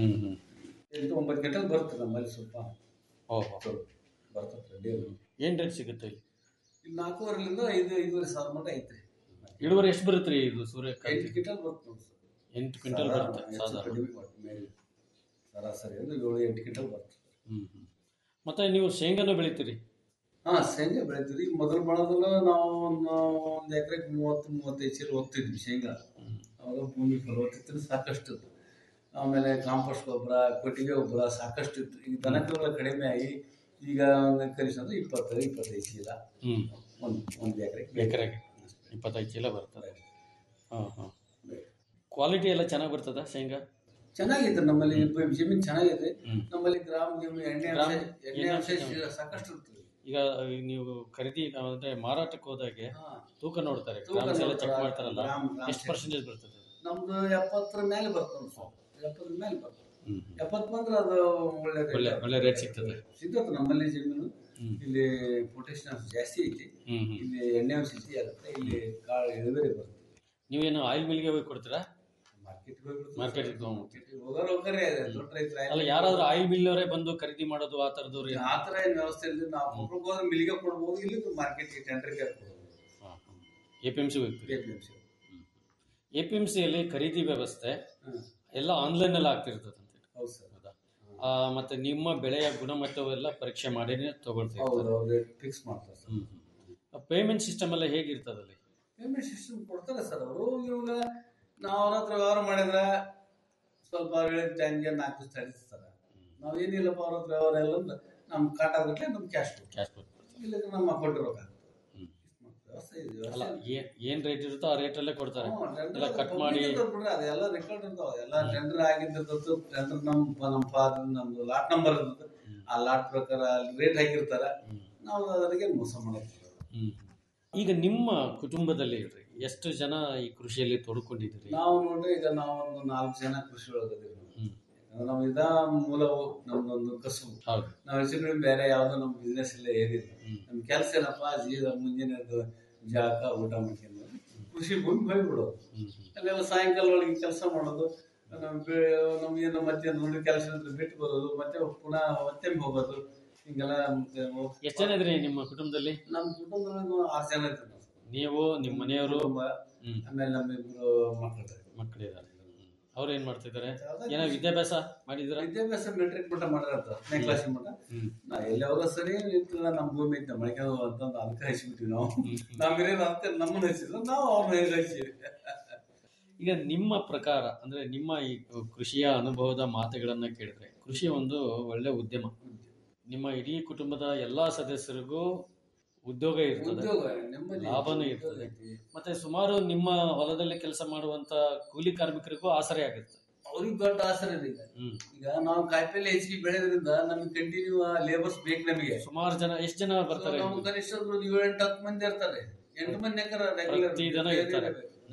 ಎಂಟು ಒಂಬತ್ತು ಗಂಟೆಗೆ ಬರುತ್ತೆ ನಮ್ಮಲ್ಲಿ ಸ್ವಲ್ಪ ಓಹೋ ಬರ್ತದೆ ರೆಡಿ ಏನ್ ರೇಟ್ ಸಿಗುತ್ತೆ ಇಲ್ಲಿ ಇಲ್ಲಿ ನಾಲ್ಕೂವರೆಲಿಂದ ಐದು ಐದೂವರೆ ಸಾವಿರ ಮಟ್ಟ ಐತೆ ಇಳುವರಿ ಎಷ್ಟು ಬರುತ್ತೆ ರೀ ಇದು ಸೂರ್ಯಕಾಂತಿ ಎಂಟು ಕ್ವಿಂಟಲ್ ಬರುತ್ತೆ ನೋಡಿ ಸರ್ ಎಂಟು ಕ್ವಿಂಟಲ್ ಸಾಧಾರಣ ಬರುತ್ತೆ ಹೆಚ್ಚು ಸಾಧಾರಣ ಕಡಿಮೆ ಬರುತ್ತೆ ಮೇಲೆ ಸರಾಸರಿ ಅಂದ್ರೆ ಏಳು ಎಂಟು ಕ್ವಿಂಟಲ್ ಬರುತ್ತೆ ಹ್ಮ್ ಹ್ಮ್. ಮತ್ತೆ ನೀವು ಶೇಂಗಾನು ಬೆಳಿತೀರಿ ಹಾ ಶೇಂಗಾ ಬೆಳಿತೀವಿ ಮೊದಲು ಮಾಡೋದಲ್ಲ ನಾವು ಒಂದು ಒಂದು ಎಕರೆಗೆ ಮೂವತ್ತು ಮೂವತ್ತೈದು ಚೀಲ ಹೋಗ್ತಿದ್ವಿ ಶೇಂಗಾ ಅವಾಗ ಭೂಮಿ ಫಲವತ್ತತೆ ಸಾಕಷ್ಟು ಇತ್ತು ಆಮೇಲೆ ಕಾಂಪೋಸ್ಟ್ ಗೊಬ್ಬರ ಕೊಟ್ಟಿಗೆ ಗೊಬ್ಬರ ಸಾಕಷ್ಟು ಇತ್ತು ಈಗ ದನಕರುಗಳ ಕಡಿಮೆ ಆಗಿ ಈಗ ಒಂದು ಕನಿಷ್ಠ ಅಂದ್ರೆ ಇಪ್ಪತ್ತು ಇಪ್ಪತ್ತೈದು ಚೀಲ ಹ್ಮ್ ಒಂದು ಒಂದು ಎಕರೆ ಎಕರೆಗೆ ಇಪ್ಪತ್ತೈದು ಚೀಲ ಬರ್ತದೆ ಹಾಂ ಹಾಂ ಕ್ವಾಲಿಟಿ ಎಲ್ಲ ಚೆನ್ನಾಗಿ ಬರ್ತದ ಶೇಂಗಾ ಚೆನ್ನಾಗೈತೆ ನಮ್ಮಲ್ಲಿ ಬ- ಜಮೀನು ಚೆನ್ನಾಗೈತೆ ನಮ್ಮಲ್ಲಿ ಗ್ರಾಮ್ ಜಮೀನು ಎಣ್ಣೆ ಅಂಶ ಗ್ರಾಮ್ ಎಣ್ಣೆ ಅಂಶ ಎಣ್ಣೆ ಅಂಶ ಸಾಕಷ್ಟು ಇರ್ತದೆ ಈಗ ನೀವು ಖರೀದಿ ಅಂದ್ರೆ ಮಾರಾಟಕ್ಕೆ ಹೋದಾಗೆ ತೂಕ ನೋಡ್ತಾರೆ ತೂಕ ಗ್ರಾಮ್ಸ್ ಎಲ್ಲ ಚೆಕ್ ನೋಡ್ತಾರೆ. ಮಾಡ್ತಾರಲ್ಲ ಗ್ರಾಮ್- ಗ್ರಾಮ್ ಎಷ್ಟು check. ಪರ್ಸೆಂಟೇಜ್ ಬರ್ತದೆ ನಮ್ದು ಎಪ್ಪತ್ತರ ಮೇಲೆ ಬರ್ತದೆ ಸರ್ ಎಪ್ಪತ್ತರ ಮೇಲೆ ಬರ್ತದೆ ಎಪ್ಪತ್ತು ಬಂದ್ರೆ ಅದು ಒಳ್ಳೆ rate. ಒಳ್ಳೆ ಒಳ್ಳೆ ರೇಟ್ ಸಿಗ್ತದೆ ಸಿಗ್ತದೆ ನಮ್ಮಲ್ಲಿ ಜಮೀನು ಇಲ್ಲಿ ಪೊಟ್ಯಾಷಿಯಂ ಜಾಸ್ತಿ ಐತಿ ಹ್ಮ್, ಹ್ಮ್. ಇಲ್ಲಿ ಎಣ್ಣೆ ಅಂಶ ಜಾಸ್ತಿ ಆಗುತ್ತೆ ಇಲ್ಲಿ ಕಾಳು ಇಳುವರಿ ಬರುತ್ತೆ ನೀವೇನು ಆಯಿಲ್ ಮಿಲ್ಗೆ ಹೋಗಿ ಕೊಡ್ತೀರಾ ಮಾರ್ಕೆಟ್ ಹೋಗ್ಬಿಡ್ತೀವಿ ಮಾರ್ಕೆಟ್ ಹೋಗೋರು ಹೋಗ್ತಾರೆ ದೊಡ್ಡ ರೈತರ ಅಲ್ಲ ಯಾರಾದ್ರೂ ಆಯಿಲ್ ಮಿಲ್ ಅವರೇ ಬಂದು ಖರೀದಿ ಮಾಡೋದು ಆ ತರದವ್ರು ಆ ಥರ ಏನು ವ್ಯವಸ್ಥೆ ಇಲ್ಲ ನಾವು ಒಬ್ರಿಗೆ ಹೋದ್ರೆ ಮಿಲ್ಗೆ ಕೊಡ್ಬೋದು ಇಲ್ಲಿ ಮಾರ್ಕೆಟ್ಗೆ ಟೆಂಡರ್ಗೆ ಕೊಡ್ಬೋದು ಎ ಪಿ ಎಂ ಸಿ ಹೋಗ್ತೀರಿ APMC. ಎ ಪಿ ಎಂ ಸಿಯಲ್ಲಿ ಖರೀದಿ ವ್ಯವಸ್ಥೆ ಎಲ್ಲ ಆನ್ಲೈನಲ್ಲಿ ಆಗ್ತಿರ್ತದೆ ಅಂತ ಹೌದು ಸರ್ ಹೌದಾ ಆ, ಮತ್ತೆ ನಿಮ್ಮ ಬೆಳೆಯ ಗುಣಮಟ್ಟವೆಲ್ಲ ಪರೀಕ್ಷೆ ಮಾಡಿನೇ ಹೌದು ತಗೊಳ್ತೀವಿ ಅವ್ರು ಫಿಕ್ಸ್ ಮಾಡ್ತಾರೆ ಸರ್ ಪೇಮೆಂಟ್ ಸಿಸ್ಟಮ್ ಎಲ್ಲ ಹೇಗಿರ್ತದಲ್ಲಿ ಪೇಮೆಂಟ್ ಸಿಸ್ಟಮ್ ಕೊಡ್ತಾರೆ ಸರ್ ಅವರು ಇವಾಗ ನಾವು ಅವ್ರ ಹತ್ರ ವ್ಯವಹಾರ ಮಾಡಿದ್ರೆ ಸ್ವಲ್ಪ ಹೇಳಿದ ಟೈಮ್ಗೆ ನಾಲ್ಕು ದಿವಸ ತಡಿಸ್ತಾರೆ ನಾವು ಏನಿಲ್ಲಪ್ಪ ಅವ್ರ ಹತ್ರ ವ್ಯವಹಾರ ಇಲ್ಲ ಅಂದ್ರೆ ನಮ್ಮ ಕಾಟಾಗಟ್ಟಲೆ ನಮ್ಮ ಕ್ಯಾಶ್ ಕ್ಯಾಶ್ ಇಲ್ಲದ್ರೆ ನಮ್ಮ ಅಕೌಂಟ್ ರೊಕ್ಕ ವ್ಯವಸ್ಥೆ ಇದೆ ಅಲ್ಲ ವ್ಯವಸ್ಥೆ ಇದೆ. ಏನ್ ಏನ್ ರೇಟ್ ಇರುತ್ತೋ ಆ ರೇಟಲ್ಲೇ ಕೊಡ್ತಾರೆ ಹ್ಞೂ, tender ಎಲ್ಲ ಕಟ್ ಮಾಡಿ public ಇರ್ತಾವ್ ಬಿಡ್ರಿ, ಅದೆಲ್ಲ ರೆಕಾರ್ಡ್ ಇರ್ತಾವ ಎಲ್ಲ ಟೆಂಡರ್ ಆಗಿದ್ದಿರ್ತದ್ದು ಟೆಂಡರ್ ನಮ್ಮ ನಮ್ಮ ಫಾದರ್ ನಮ್ದು ಲಾಟ್ ನಂಬರ್ ಇರ್ತದೆ ಆ ಲಾಟ್ ಪ್ರಕಾರ ರೇಟ್ ಹಾಕಿರ್ತಾರ ನಾವು ಅದರಿಗೆ ಮೋಸ ಮಾಡಕ್ಕೆ ಹ್ಮ್. ಈಗ ನಿಮ್ಮ ಕುಟುಂಬದಲ್ಲಿ ಇರ್ರಿ ಎಷ್ಟು ಜನ ಈ ಕೃಷಿಯಲ್ಲಿ ತೊಡ್ಕೊಂಡಿದ್ದೀರಿ ನಾವು ನೋಡ್ರಿ ಈಗ ನಾವು ಒಂದು ನಾಲ್ಕು ಜನ ಕೃಷಿ ಒಳಗದೀವಿ ಯಾಕಂದ್ರೆ ನಾವು ಇದ ಮೂಲವು ನಮ್ದೊಂದು ಕಸುಬು ಹೌದು ನಾವು ಹೆಚ್ಚು ಕಡಿಮೆ ಬೇರೆ ಯಾವ್ದು ನಮ್ಮ ಬಿಸ್ನೆಸ್ ಇಲ್ಲ ಏನಿಲ್ಲ ನಮ್ಮ ಕೆಲಸ ಏನಪ್ಪ ಜೀವ ಮುಂಜಾನೆ ಎದ್ದು ಜಾಕ ಊಟ ಮಾಡ್ಕೊಂಡು ಕೃಷಿ ಭೂಮಿ ಹೋಗ್ಬಿಡೋದು ಅಲ್ಲೆಲ್ಲ ಸಾಯಂಕಾಲ ಒಳಗೆ ಕೆಲಸ ಮಾಡೋದು ನಮ್ಮ ಬೆ- ನಮ್ಗೇನು ಮತ್ತೆ ನೋಡಿ ಕೆಲಸ ಇದ್ರೆ ಬಿಟ್ಟು ಬರೋದು ಮತ್ತೆ ಪುನಃ ಮತ್ತೆ ಹೋಗೋದು ಹಿಂಗೆಲ್ಲ ಮತ್ತೆ ಹೋಗ್- ಎಷ್ಟು ಜನ ಇದ್ರಿ ನಿಮ್ಮ ಕುಟುಂಬದಲ್ಲಿ ನಮ್ಮ ಕುಟುಂಬದಲ್ಲಿ ಆರು ಜನ ಇರ್ತಾರೆ ನಾವು. ನೀವು ನಿಮ್ಮ ಮನೆಯವರು ಕುಟುಂಬ, ಆಮೇಲೆ ನಮ್ಮ ಇಬ್ರು ಮಕ್ಕಳು ಮಕ್ಕಳಿದ್ದಾರೆ ಅವ್ರು ಏನ್ ಮಾಡ್ತಿದ್ದಾರೆ ಏನೋ ವಿದ್ಯಾಭ್ಯಾಸ ಮಾಡಿದ್ರ ವಿದ್ಯಾಭ್ಯಾಸ ಮೆಟ್ರಿಕ್ ಮಟ್ಟ ಮಾಡಿರಂತ ಹತ್ತನೇ ಕ್ಲಾಸ್ ಮಟ್ಟ ನಾ ಎಲ್ಲಿ ಹೋಗೋ ಸರಿ ನಿಂತಿಲ್ಲ ನಮ್ಮ ಭೂಮಿ ಐತೆ ಮಳಿಕೊಂಡು ಅಂತಂದು ಅದಕ್ಕೆ ಹಚ್ಚಿಬಿಟ್ವಿ ನಾವು ನಮ್ಮ ಹಿರಿಯರು ಅದಕ್ಕೆ ನಮ್ಮನ್ನ ಹಚ್ಚಿದ್ರು ನಾವು ಅವ್ರನ್ನ ಹೇಗೆ ಹಚ್ಚಿವಿ ಈಗ ನಿಮ್ಮ ಪ್ರಕಾರ ಅಂದ್ರೆ ನಿಮ್ಮ ಈ ಕೃಷಿಯ ಅನುಭವದ ಮಾತುಗಳನ್ನ ಕೇಳಿದ್ರೆ ಕೃಷಿ ಒಂದು ಒಳ್ಳೆ ಉದ್ಯಮ ನಿಮ್ಮ ಇಡೀ ಕುಟುಂಬದ ಎಲ್ಲಾ ಸದಸ್ಯರಿಗೂ ಉದ್ಯೋಗ ಇರ್ತದೆ ಉದ್ಯೋಗ, ನೆಮ್ಮದಿ, ಲಾಭನೂ ಉದ್ಯೋಗ ಇರ್ತದೆ ಐತಿ. ಮತ್ತೆ ಸುಮಾರು ನಿಮ್ಮ ಹೊಲದಲ್ಲಿ ಕೆಲಸ ಮಾಡುವಂತ ಕೂಲಿ ಕಾರ್ಮಿಕರಿಗೂ ಆಸರೆ ಆಗುತ್ತೆ ಅವ್ರಿಗೆ ದೊಡ್ಡ ಆಸರೆ ಇದೆ ಈಗ ಈಗ ನಾವು ಕಾಯಿಪಲ್ಲೆ ಹೆಚ್ಚಿಗೆ ಬೆಳೆದ್ರಿಂದ ನಮಗೆ ಕಂಟಿನ್ಯೂ ಲೇಬರ್ಸ್ ಬೇಕು ನಮಗೆ ಸುಮಾರು ಜನ ಎಷ್ಟು ಜನ ಬರ್ತಾರೆ ನಮ್ಮ ಕನಿಷ್ಠ ಒಂದು ಏಳು ಎಂಟು ಹತ್ತು ಮಂದಿ ಇರ್ತಾರೆ ಎಂಟು ಮಂದಿ ರೆಗ್ಯುಲರ್ ಪ್ರತಿ ದಿನ ಇರ್ತಾರೆ.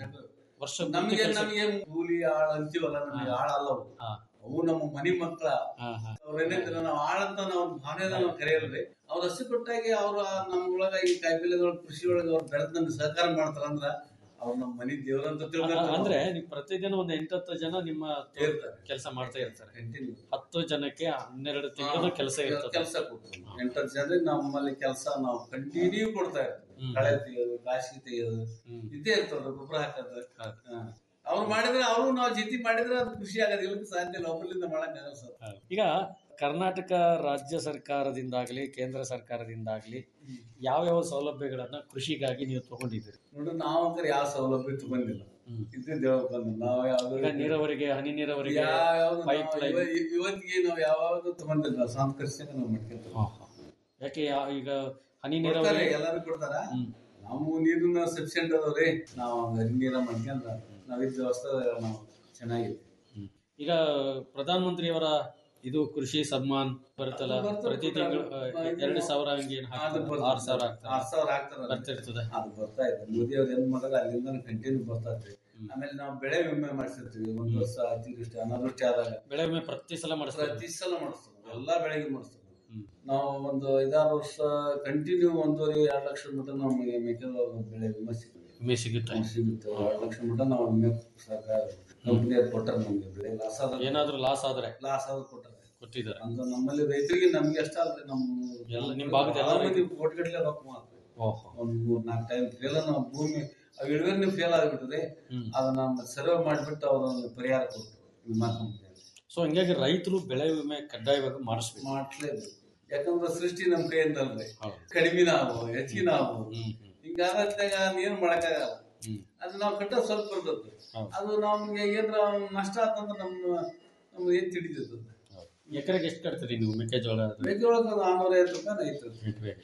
ವರ್ಷ ನಮಗೆ ನಮಗೆ ಕೂಲಿ ಆಳ್ ಅಂತೀವಲ್ಲ ನಮಗೆ ಆಳ ಅಲ್ಲ ಅವು ಅವು ನಮ್ಮ ಮನಿ ಮಕ್ಕಳ ಅವ್ರ ಏನಂದ್ರೆ ನಾವು ಆಳಂತ ನಾವು ಭಾವನೆ ನಾವು ಕರೆಯಲ್ರಿ ಅವ್ರ ಹಸಿ ಕೊಟ್ಟಾಗಿ ಅವ್ರ ನಮ್ಮ ಒಳಗ ಈ ಕಾಯಿಪಲ್ಯದೊಳಗ ಕೃಷಿ ಒಳಗ ಅವ್ರು ಬೆಳೆದ್ ನಮ್ಗೆ ಸಹಕಾರ ಮಾಡ್ತಾರ ಅಂದ್ರ ಅವ್ರು ನಮ್ಮ ಮನಿ ದೇವ್ರಂತ ತಿಳ್ಕೊಂತಾರೆ ಅಂದ್ರೆ ನೀವು ಪ್ರತಿದಿನ ಒಂದು ಎಂಟತ್ತು ಜನ ನಿಮ್ಮ ಕೆಲಸ ಮಾಡ್ತಾ ಇರ್ತಾರೆ ಹತ್ತು ಜನಕ್ಕೆ ಹನ್ನೆರಡು ತಿಂಗಳು ಕೆಲಸ ಇರ್ತದೆ ಕೆಲಸ ಕೊಡ್ತೀವಿ ಎಂಟತ್ತು ಜನರಿಗೆ ನಮ್ಮಲ್ಲಿ ಕೆಲಸ ನಾವು ಕಂಟಿನ್ಯೂ ಕೊಡ್ತಾ ಇರ್ತೀವಿ ಕಳೆ ತೆಗೆಯೋದು ಕಾಶಿ ತೆಗೆಯೋದು ಇದ್ದೇ ಇರ್ತದ ಗೊಬ್ಬರ ಹಾಕೋದು ಹಾ. ಅವ್ರು ಮಾಡಿದ್ರೆ ಅವರು ನಾವು ಜೊತೆ ಮಾಡಿದ್ರೆ ಅದು ಖುಷಿ ಆಗೋದು ಇಲ್ಲಕ್ಕೆ ಸಾಧ್ಯ ಇಲ್ಲ ಒಬ್ಬರಿಂದ ಮಾಡಕ್ ಆಗಲ್ಲ ಸರ್ ಈಗ ಕರ್ನಾಟಕ ರಾಜ್ಯ ಸರ್ಕಾರದಿಂದಾಗ್ಲಿ ಕೇಂದ್ರ ಸರ್ಕಾರದಿಂದಾಗ್ಲಿ ಯಾವ್ಯಾವ ಸೌಲಭ್ಯಗಳನ್ನ ಕೃಷಿಗಾಗಿ ನೀವು ತಗೊಂಡಿದ್ದೀರಿ ನೋಡ್ರಿ ನಾವು ಅಂದ್ರೆ ಯಾವ ಸೌಲಭ್ಯ ತಗೊಂಡಿಲ್ಲ ಇದ್ದಿದ್ದು ಹೇಳ್ಕೊಂಡು ನಾವು ಯಾವ್ದು ಈಗ ನೀರಾವರಿಗೆ ಹನಿ ನೀರಾವರಿಗೆ ಯಾವ್ದು ಪೈಪ್ ಲೈನ್ ನಾವು ಇವ- ಇವತ್ತಿಗೆ ನಾವು ಯಾವ್ದು ತಗೊಂಡಿಲ್ಲ ನಾವು ಸಾಂಸ್ಕೃತಿಕ ನಾವು ಮಾಡ್ಕೊಂತೀವಿ ಯಾಕೆ ಯಾ- ಈಗ ಹನಿ ಕೊಡ್ತಾರೆ, ನೀರಾವರಿ ಎಲ್ಲಾರು ಕೊಡ್ತಾರ ನಾವು ನೀರಿನ ಸಫಿಶಿಯಂಟ್ ಅದಾವ್ರಿ ನಾವು ಹರಿ ನೀರ ಮಾಡ್ಕೊಂಡ ನಾವ್ ಇದ್ದ ವ್ಯವಸ್ಥೆ ನಾವು ಚೆನ್ನಾಗಿದೆ ಈಗ ಪ್ರಧಾನ ಮಂತ್ರಿಯವರ ಇದು ಕೃಷಿ ಸಮ್ಮಾನ್ ಬರುತ್ತಲ್ಲ ಅದು ಬರ್ತದೆ ಪ್ರತಿ ಕೂಡ. ತಿಂಗಳು ಅದು ಎರಡು ಸಾವಿರ ಹಂಗೆ ಏನ್ ಅದು ಹಾಕ್ತಾರೆ? ಬರ್ತದೆ. ಆರು ಸಾವಿರ ಆರು ಹಾಕ್ತಾರೆ ಸಾವಿರ ಹಾಕ್ತಾರ ಬರ್ತಿರ್ತದೆ ಅದು ಬರ್ತಾ ಇದೆ ಮೋದಿ ಅವ್ರು ಏನ್ ಮಾಡ್ಯಾರ ಅಲ್ಲಿಂದ ಕಂಟಿನ್ಯೂ ಬರ್ತಾ ಇದ್ರಿ ಆಮೇಲೆ ನಾವು ಬೆಳೆ ವಿಮೆ ಮಾಡಿಸಿರ್ತೀವಿ ಒಂದ್ ವರ್ಷ ಅತಿವೃಷ್ಟಿ ಅನಾವೃಷ್ಟಿ ಆದಾಗ ಬೆಳೆ ವಿಮೆ ಪ್ರತಿ ಸಲ ಮಾಡಿಸ್ತಾರೆ ಪ್ರತಿ ಸಲ ಮಾಡಿಸ್ತೀವಿ ಎಲ್ಲಾ ಬೆಳೆಗೆ ಮಾಡಿಸ್ತೀವಿ ನಾವು ಒಂದು ಐದಾರು ವರ್ಷ ಕಂಟಿನ್ಯೂ ಒಂದೂವರೆ ಎರಡು ಲಕ್ಷ ಮಟ್ಟ ನಮಗೆ ಮೆಕ್ಕೆಜೋಳ ಬೆಳೆ ವಿಮೆ ಸಿಗುತ್ತೆ ವಿಮೆ ಸಿಗುತ್ತೆ ಸಿಗುತ್ತೆ ಎರಡು ಲಕ್ಷ ಮಟ್ಟ ನಾವು ವಿಮೆ ಸರ್ಕಾರ ಕಂಪ್ನಿಯವ್ರು ಕೊಟ್ಟಾರ ನಮ್ಗೆ ಬೆಳೆ ಲಾಸ್ ಆದ ಏನಾದ್ರೂ ಲಾಸ್ ಆದ್ರೆ ಲಾಸ್ ಆದ ಕೊಟ್ಟಾರೆ ಕೊಟ್ಟಿದ್ದಾರೆ ಅಂತ ನಮ್ಮಲ್ಲಿ ರೈತರಿಗೆ ನಮ್ಗೆ ಅಷ್ಟ ಅಲ್ರಿ ನಮ್ಮ ಎಲ್ಲ ನಿಮ್ ಭಾಗದ ಎಲ್ಲ ಮಂದಿ ಕೋಟಿಗಟ್ಟಲೆ ರೊಕ್ಕ ಮಾಡ್ತಾರೆ ಓಹೋ ಒಂದ್ ಮೂರ್ ನಾಲ್ಕು ಟೈಮ್ ಫೇಲ್ ನಾವು ಭೂಮಿ ಅವ್ ಇಳುವರಿ ನೀವು ಫೇಲ್ ಆಗ್ಬಿಟ್ರಿ ಅದನ್ನ ಸರ್ವೆ ಮಾಡಿಬಿಟ್ಟು ಅವ್ರನ್ನ ಪರಿಹಾರ ಕೊಟ್ಟರು ವಿಮಾ ಕಂಪ್ನಿ ಸೊ ಹಿಂಗಾಗಿ ರೈತರು ಬೆಳೆ ವಿಮೆ ಕಡ್ಡಾಯವಾಗಿ ಮಾಡಿಸ್ಬೇಕು ಮಾಡ್ಲೇಬೇಕು ಯಾಕಂದ್ರೆ ಸೃಷ್ಟಿ ನಮ್ ಕೈಯಿಂದ ಅಲ್ರಿ ಕಡಿಮೆ ನಾವು ಹೆಚ್ಚಿಗೆ ನಾವು ಹಿಂಗಾದಾಗ ಏನ್ ಮಾಡಕ್ಕಾಗಲ್ಲ ಅದು ನಾವು ಕಟ್ಟೋದು ಸ್ವಲ್ಪ ಇರ್ತದೆ ಅದು ನಮ್ಗೆ ಏನ್ರ ನಷ್ಟ ಆತಂದ್ರೆ ನಮ್ಮ ನಮ್ಗೆ ಏನ್ ತಿಳಿದಿರ್ತದೆ ಎಕರೆಗೆ ಎಷ್ಟು ಕಟ್ತೀರಿ ನೀವು ಮೆಕ್ಕೆಜೋಳ ಅದು? ಮೆಕ್ಕೆಜೋಳ ನಾನ್ನೂರ ಐವತ್ತು ರೂಪಾಯಿ ಐತೆ ಎಕರೆಗೆ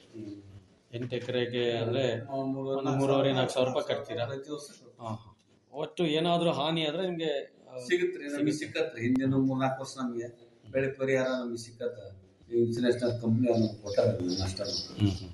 ಎಂಟು ಎಕರೆಗೆ ಅಂದ್ರೆ ನಾವು ಮೂರುವರೆ ಒಂದು ನಾಲ್ಕು ಮೂರುವರೆ ಸಾವಿರ ನಾಲ್ಕು ಸಾವಿರ ರೂಪಾಯಿ ಕಟ್ತೀರಾ ಪ್ರತಿ ವರ್ಷ ಕಟ್ತೀವಿ. ಹಾ, ಹಾ. ಒಟ್ಟು ಏನಾದ್ರೂ ಹಾನಿ ಆದ್ರೆ ನಿಮ್ಗೆ ಆ, ಸಿಗತ್ರಿ ನಮಗೆ ಸಿಕ್ಕತ್ರಿ ಹಿಂದಿನ ಮೂರ್ನಾಲ್ಕು ವರ್ಷ ನಮಗೆ ಬೆಳೆ ಪರಿಹಾರ ನಮಗೆ ಸಿಕ್ಕತ್ತ ಇನ್ಸೂರೆನ್ಸ್ ಕಂಪ್ನಿ ನಮ್ಗೆ ಕೊಟ್ಟಾರ ನಷ್ಟ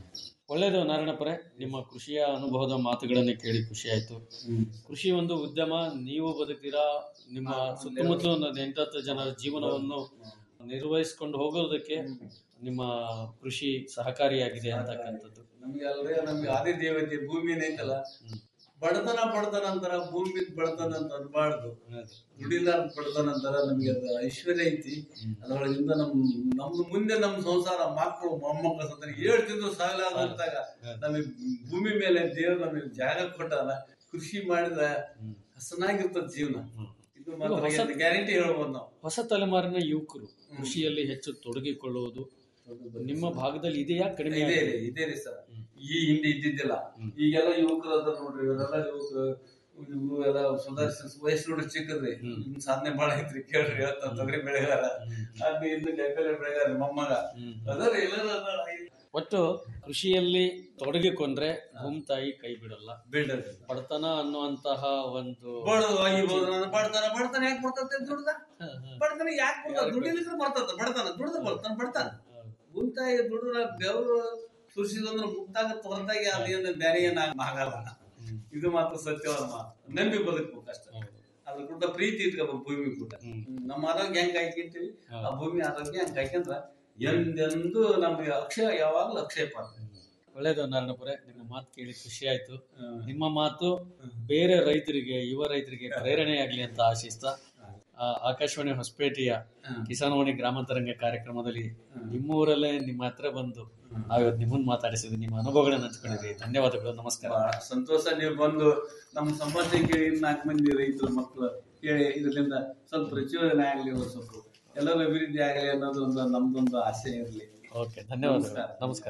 ಒಳ್ಳೆಯದು ನಾರಾಯಣಪುರೆ ನಿಮ್ಮ ಕೃಷಿಯ ಅನುಭವದ ಮಾತುಗಳನ್ನು ಕೇಳಿ ಖುಷಿ ಆಯ್ತು ಕೃಷಿ ಒಂದು ಉದ್ಯಮ ನೀವು ಬದುಕ್ತೀರಾ ನಿಮ್ಮ ಸುತ್ತಮುತ್ತಲ ಒಂದು ಎಂಟತ್ತು ಜನರ ಜೀವನವನ್ನು ನಿರ್ವಹಿಸಿಕೊಂಡು ಹೋಗೋದಕ್ಕೆ ನಿಮ್ಮ ಕೃಷಿ ಸಹಕಾರಿಯಾಗಿದೆ ಅಂತಕ್ಕಂಥದ್ದು ನಮ್ಗೆ ಅಲ್ವೇ ನಮ್ಗೆ ಆದಿ ದೇವತೆ ಭೂಮಿ ಐತಲ್ಲ ಬಡತನ ಬಡತನ ಅಂತಾರ ಭೂಮಿ ಬಡತನ ಅಂತ ಅನ್ಬಾರ್ದು ದುಡಿಲಾರ ಬಡತನ ಅಂತಾರ ನಮ್ಗೆ ಅದು ಐಶ್ವರ್ಯ ಐತಿ ಅದರೊಳಗಿಂದ ನಮ್ ನಮ್ದು ಮುಂದೆ ನಮ್ ಸಂಸಾರ ಮಕ್ಕಳು ಮೊಮ್ಮಕ್ಕಳು ಸತ್ತ ಏಳು ತಿಂಗಳು ಸಾಗಲಾದಂತಾಗ ನಮಗೆ ಭೂಮಿ ಮೇಲೆ ದೇವ್ರು ನಮಗೆ ಜಾಗ ಕೊಟ್ಟಾನ ಕೃಷಿ ಮಾಡಿದ್ರೆ ಹಸನಾಗಿರ್ತದ ಜೀವನ ಇದು ಮಾತ್ರ ಹೊಸ- ಗ್ಯಾರಂಟಿ ಹೇಳ್ಬೋದು ನಾವು ಹೊಸ ತಲೆಮಾರಿನ ಯುವಕರು ಕೃಷಿಯಲ್ಲಿ ಹೆಚ್ಚು ತೊಡಗಿಕೊಳ್ಳುವುದು ನಿಮ್ಮ ಭಾಗದಲ್ಲಿ ಇದೆಯಾ ಕಡಿಮೆ ಇದೆ ಆಗಿದೆ? ಇದೆ ಇದೆ ರೀ ಸರ್ ಈ ಹಿಂದೆ ಇದ್ದಿದ್ದಿಲ್ಲ ಈಗೆಲ್ಲ ಯುವಕರು ಅದ ನೋಡ್ರಿ ಇವರೆಲ್ಲ ಯುವಕರು ಇವ್ರು ಎಲ್ಲ ಸುಧಾರಿಸ ವಯಸ್ಸು ನೋಡ್ರಿ ಚಿಕ್ಕದ್ರಿ ಇನ್ ಸಾಧನೆ ಬಾಳ ಐತ್ರಿ ಕೇಳ್ರಿ ಇವತ್ತ ತೊಗರಿ ಬೆಳೆಗಾರ ಅಲ್ಲಿ ಇನ್ನು ಕಾಯಿಪಲ್ಲೆ ಬೆಳೆಗಾರ ಮೊಮ್ಮಗ ಅದರಿ ಎಲ್ಲರೂ ಅದಾರ. ಒಟ್ಟು ಕೃಷಿಯಲ್ಲಿ ತೊಡಗಿಕೊಂಡ್ರೆ ಭೂಮಿ ತಾಯಿ ಕೈ ಬಿಡಲ್ಲ ಬಿಡಲ್ಲ ಬಡತನ ಅನ್ನುವಂತಹ ಒಂದು ಬಡದು ಆಗಿರ್ಬೋದು ನಾನು ಬಡತನ ಬಡತನ ಯಾಕೆ ಬರ್ತದೆ ದುಡ್ದ ಬಡತನ ಯಾಕೆ ಬರ್ತದ ದುಡಿಲಿಕ್ಕೆ ಬರ್ತದ ಬಡತನ ದುಡ್ದ ಬಡತನ ಬಡತನ ಮುಂತಾಯಿ ದುಡ್ರ ಬೆವರು ಸುರಿಸಿದಂದ್ರೆ ಮುಕ್ತಾಗತ್ತ ಹೊರತಾಗಿ ಅದೇನು ಬೇರೆ ಏನ್ ಆಗಲ್ಲ ಇದು ಮಾತ್ರ ಸತ್ಯವಾದ ಮಾತು ನಂಬಿ ಬದುಕ್ಬೇಕು ಅಷ್ಟೇ ಅದ್ರ ಕೂಡ ಪ್ರೀತಿ ಇಟ್ಕೋಬೇಕು ಭೂಮಿ ಕೂಡ ನಮ್ಮ ಆರೋಗ್ಯ ಹೆಂಗ್ ಕಾಯ್ಕೊಂತೀವಿ ಆ ಭೂಮಿ ಆರೋಗ್ಯ ಹೆಂಗ್ ಕಾಯ್ಕೊಂಡ್ರ ಎಂದೆಂದು ನಮ್ಗೆ ಅಕ್ಷಯ ಯಾವಾಗ್ಲೂ ಅಕ್ಷಯ ಪಾತ್ರ ಒಳ್ಳೇದು ನಾರಾಯಣಪುರೆ ನಿಮ್ಮ ಮಾತು ಕೇಳಿ ಖುಷಿ ಆಯ್ತು ನಿಮ್ಮ ಮಾತು ಬೇರೆ ರೈತರಿಗೆ ಯುವ ರೈತರಿಗೆ ಪ್ರೇರಣೆಯಾಗ್ಲಿ ಅಂತ ಆಶಿಸ್ತಾ ಆ, ಆಕಾಶವಾಣಿ ಹೊಸಪೇಟೆಯ ಕಿಸಾನವಾಣಿ ಗ್ರಾಮಾಂತರಂಗ ಕಾರ್ಯಕ್ರಮದಲ್ಲಿ ನಿಮ್ಮ ಊರಲ್ಲೇ ನಿಮ್ಮ ಹತ್ರ ಬಂದು ನಾವಿವತ್ತು ನಿಮ್ಮನ್ನ ಮಾತಾಡಿಸಿದ್ವಿ ನಿಮ್ಮ ಅನುಭವಗಳನ್ನ ಹಂಚ್ಕೊಂಡಿದ್ವಿ ಧನ್ಯವಾದಗಳು ನಮಸ್ಕಾರ ಬಹಳ ಸಂತೋಷ ನೀವು ಬಂದು ನಮ್ಮ ಸಂಬಂಧ ಕೇಳಿ ನಾಲ್ಕು ಮಂದಿ ರೈತರ ಮಕ್ಕಳು ಕೇಳಿ ಇದರಿಂದ ಸ್ವಲ್ಪ ಪ್ರಚೋದನೆ ಆಗಲಿ ಒಂದು ಸ್ವಲ್ಪ ಎಲ್ಲರೂ ಅಭಿವೃದ್ಧಿ ಆಗಲಿ ಅನ್ನೋದು ಒಂದು ನಮ್ದೊಂದು ಆಸೆ ಇರಲಿ ಓಕೆ ಧನ್ಯವಾದಗಳು ನಮಸ್ಕಾರ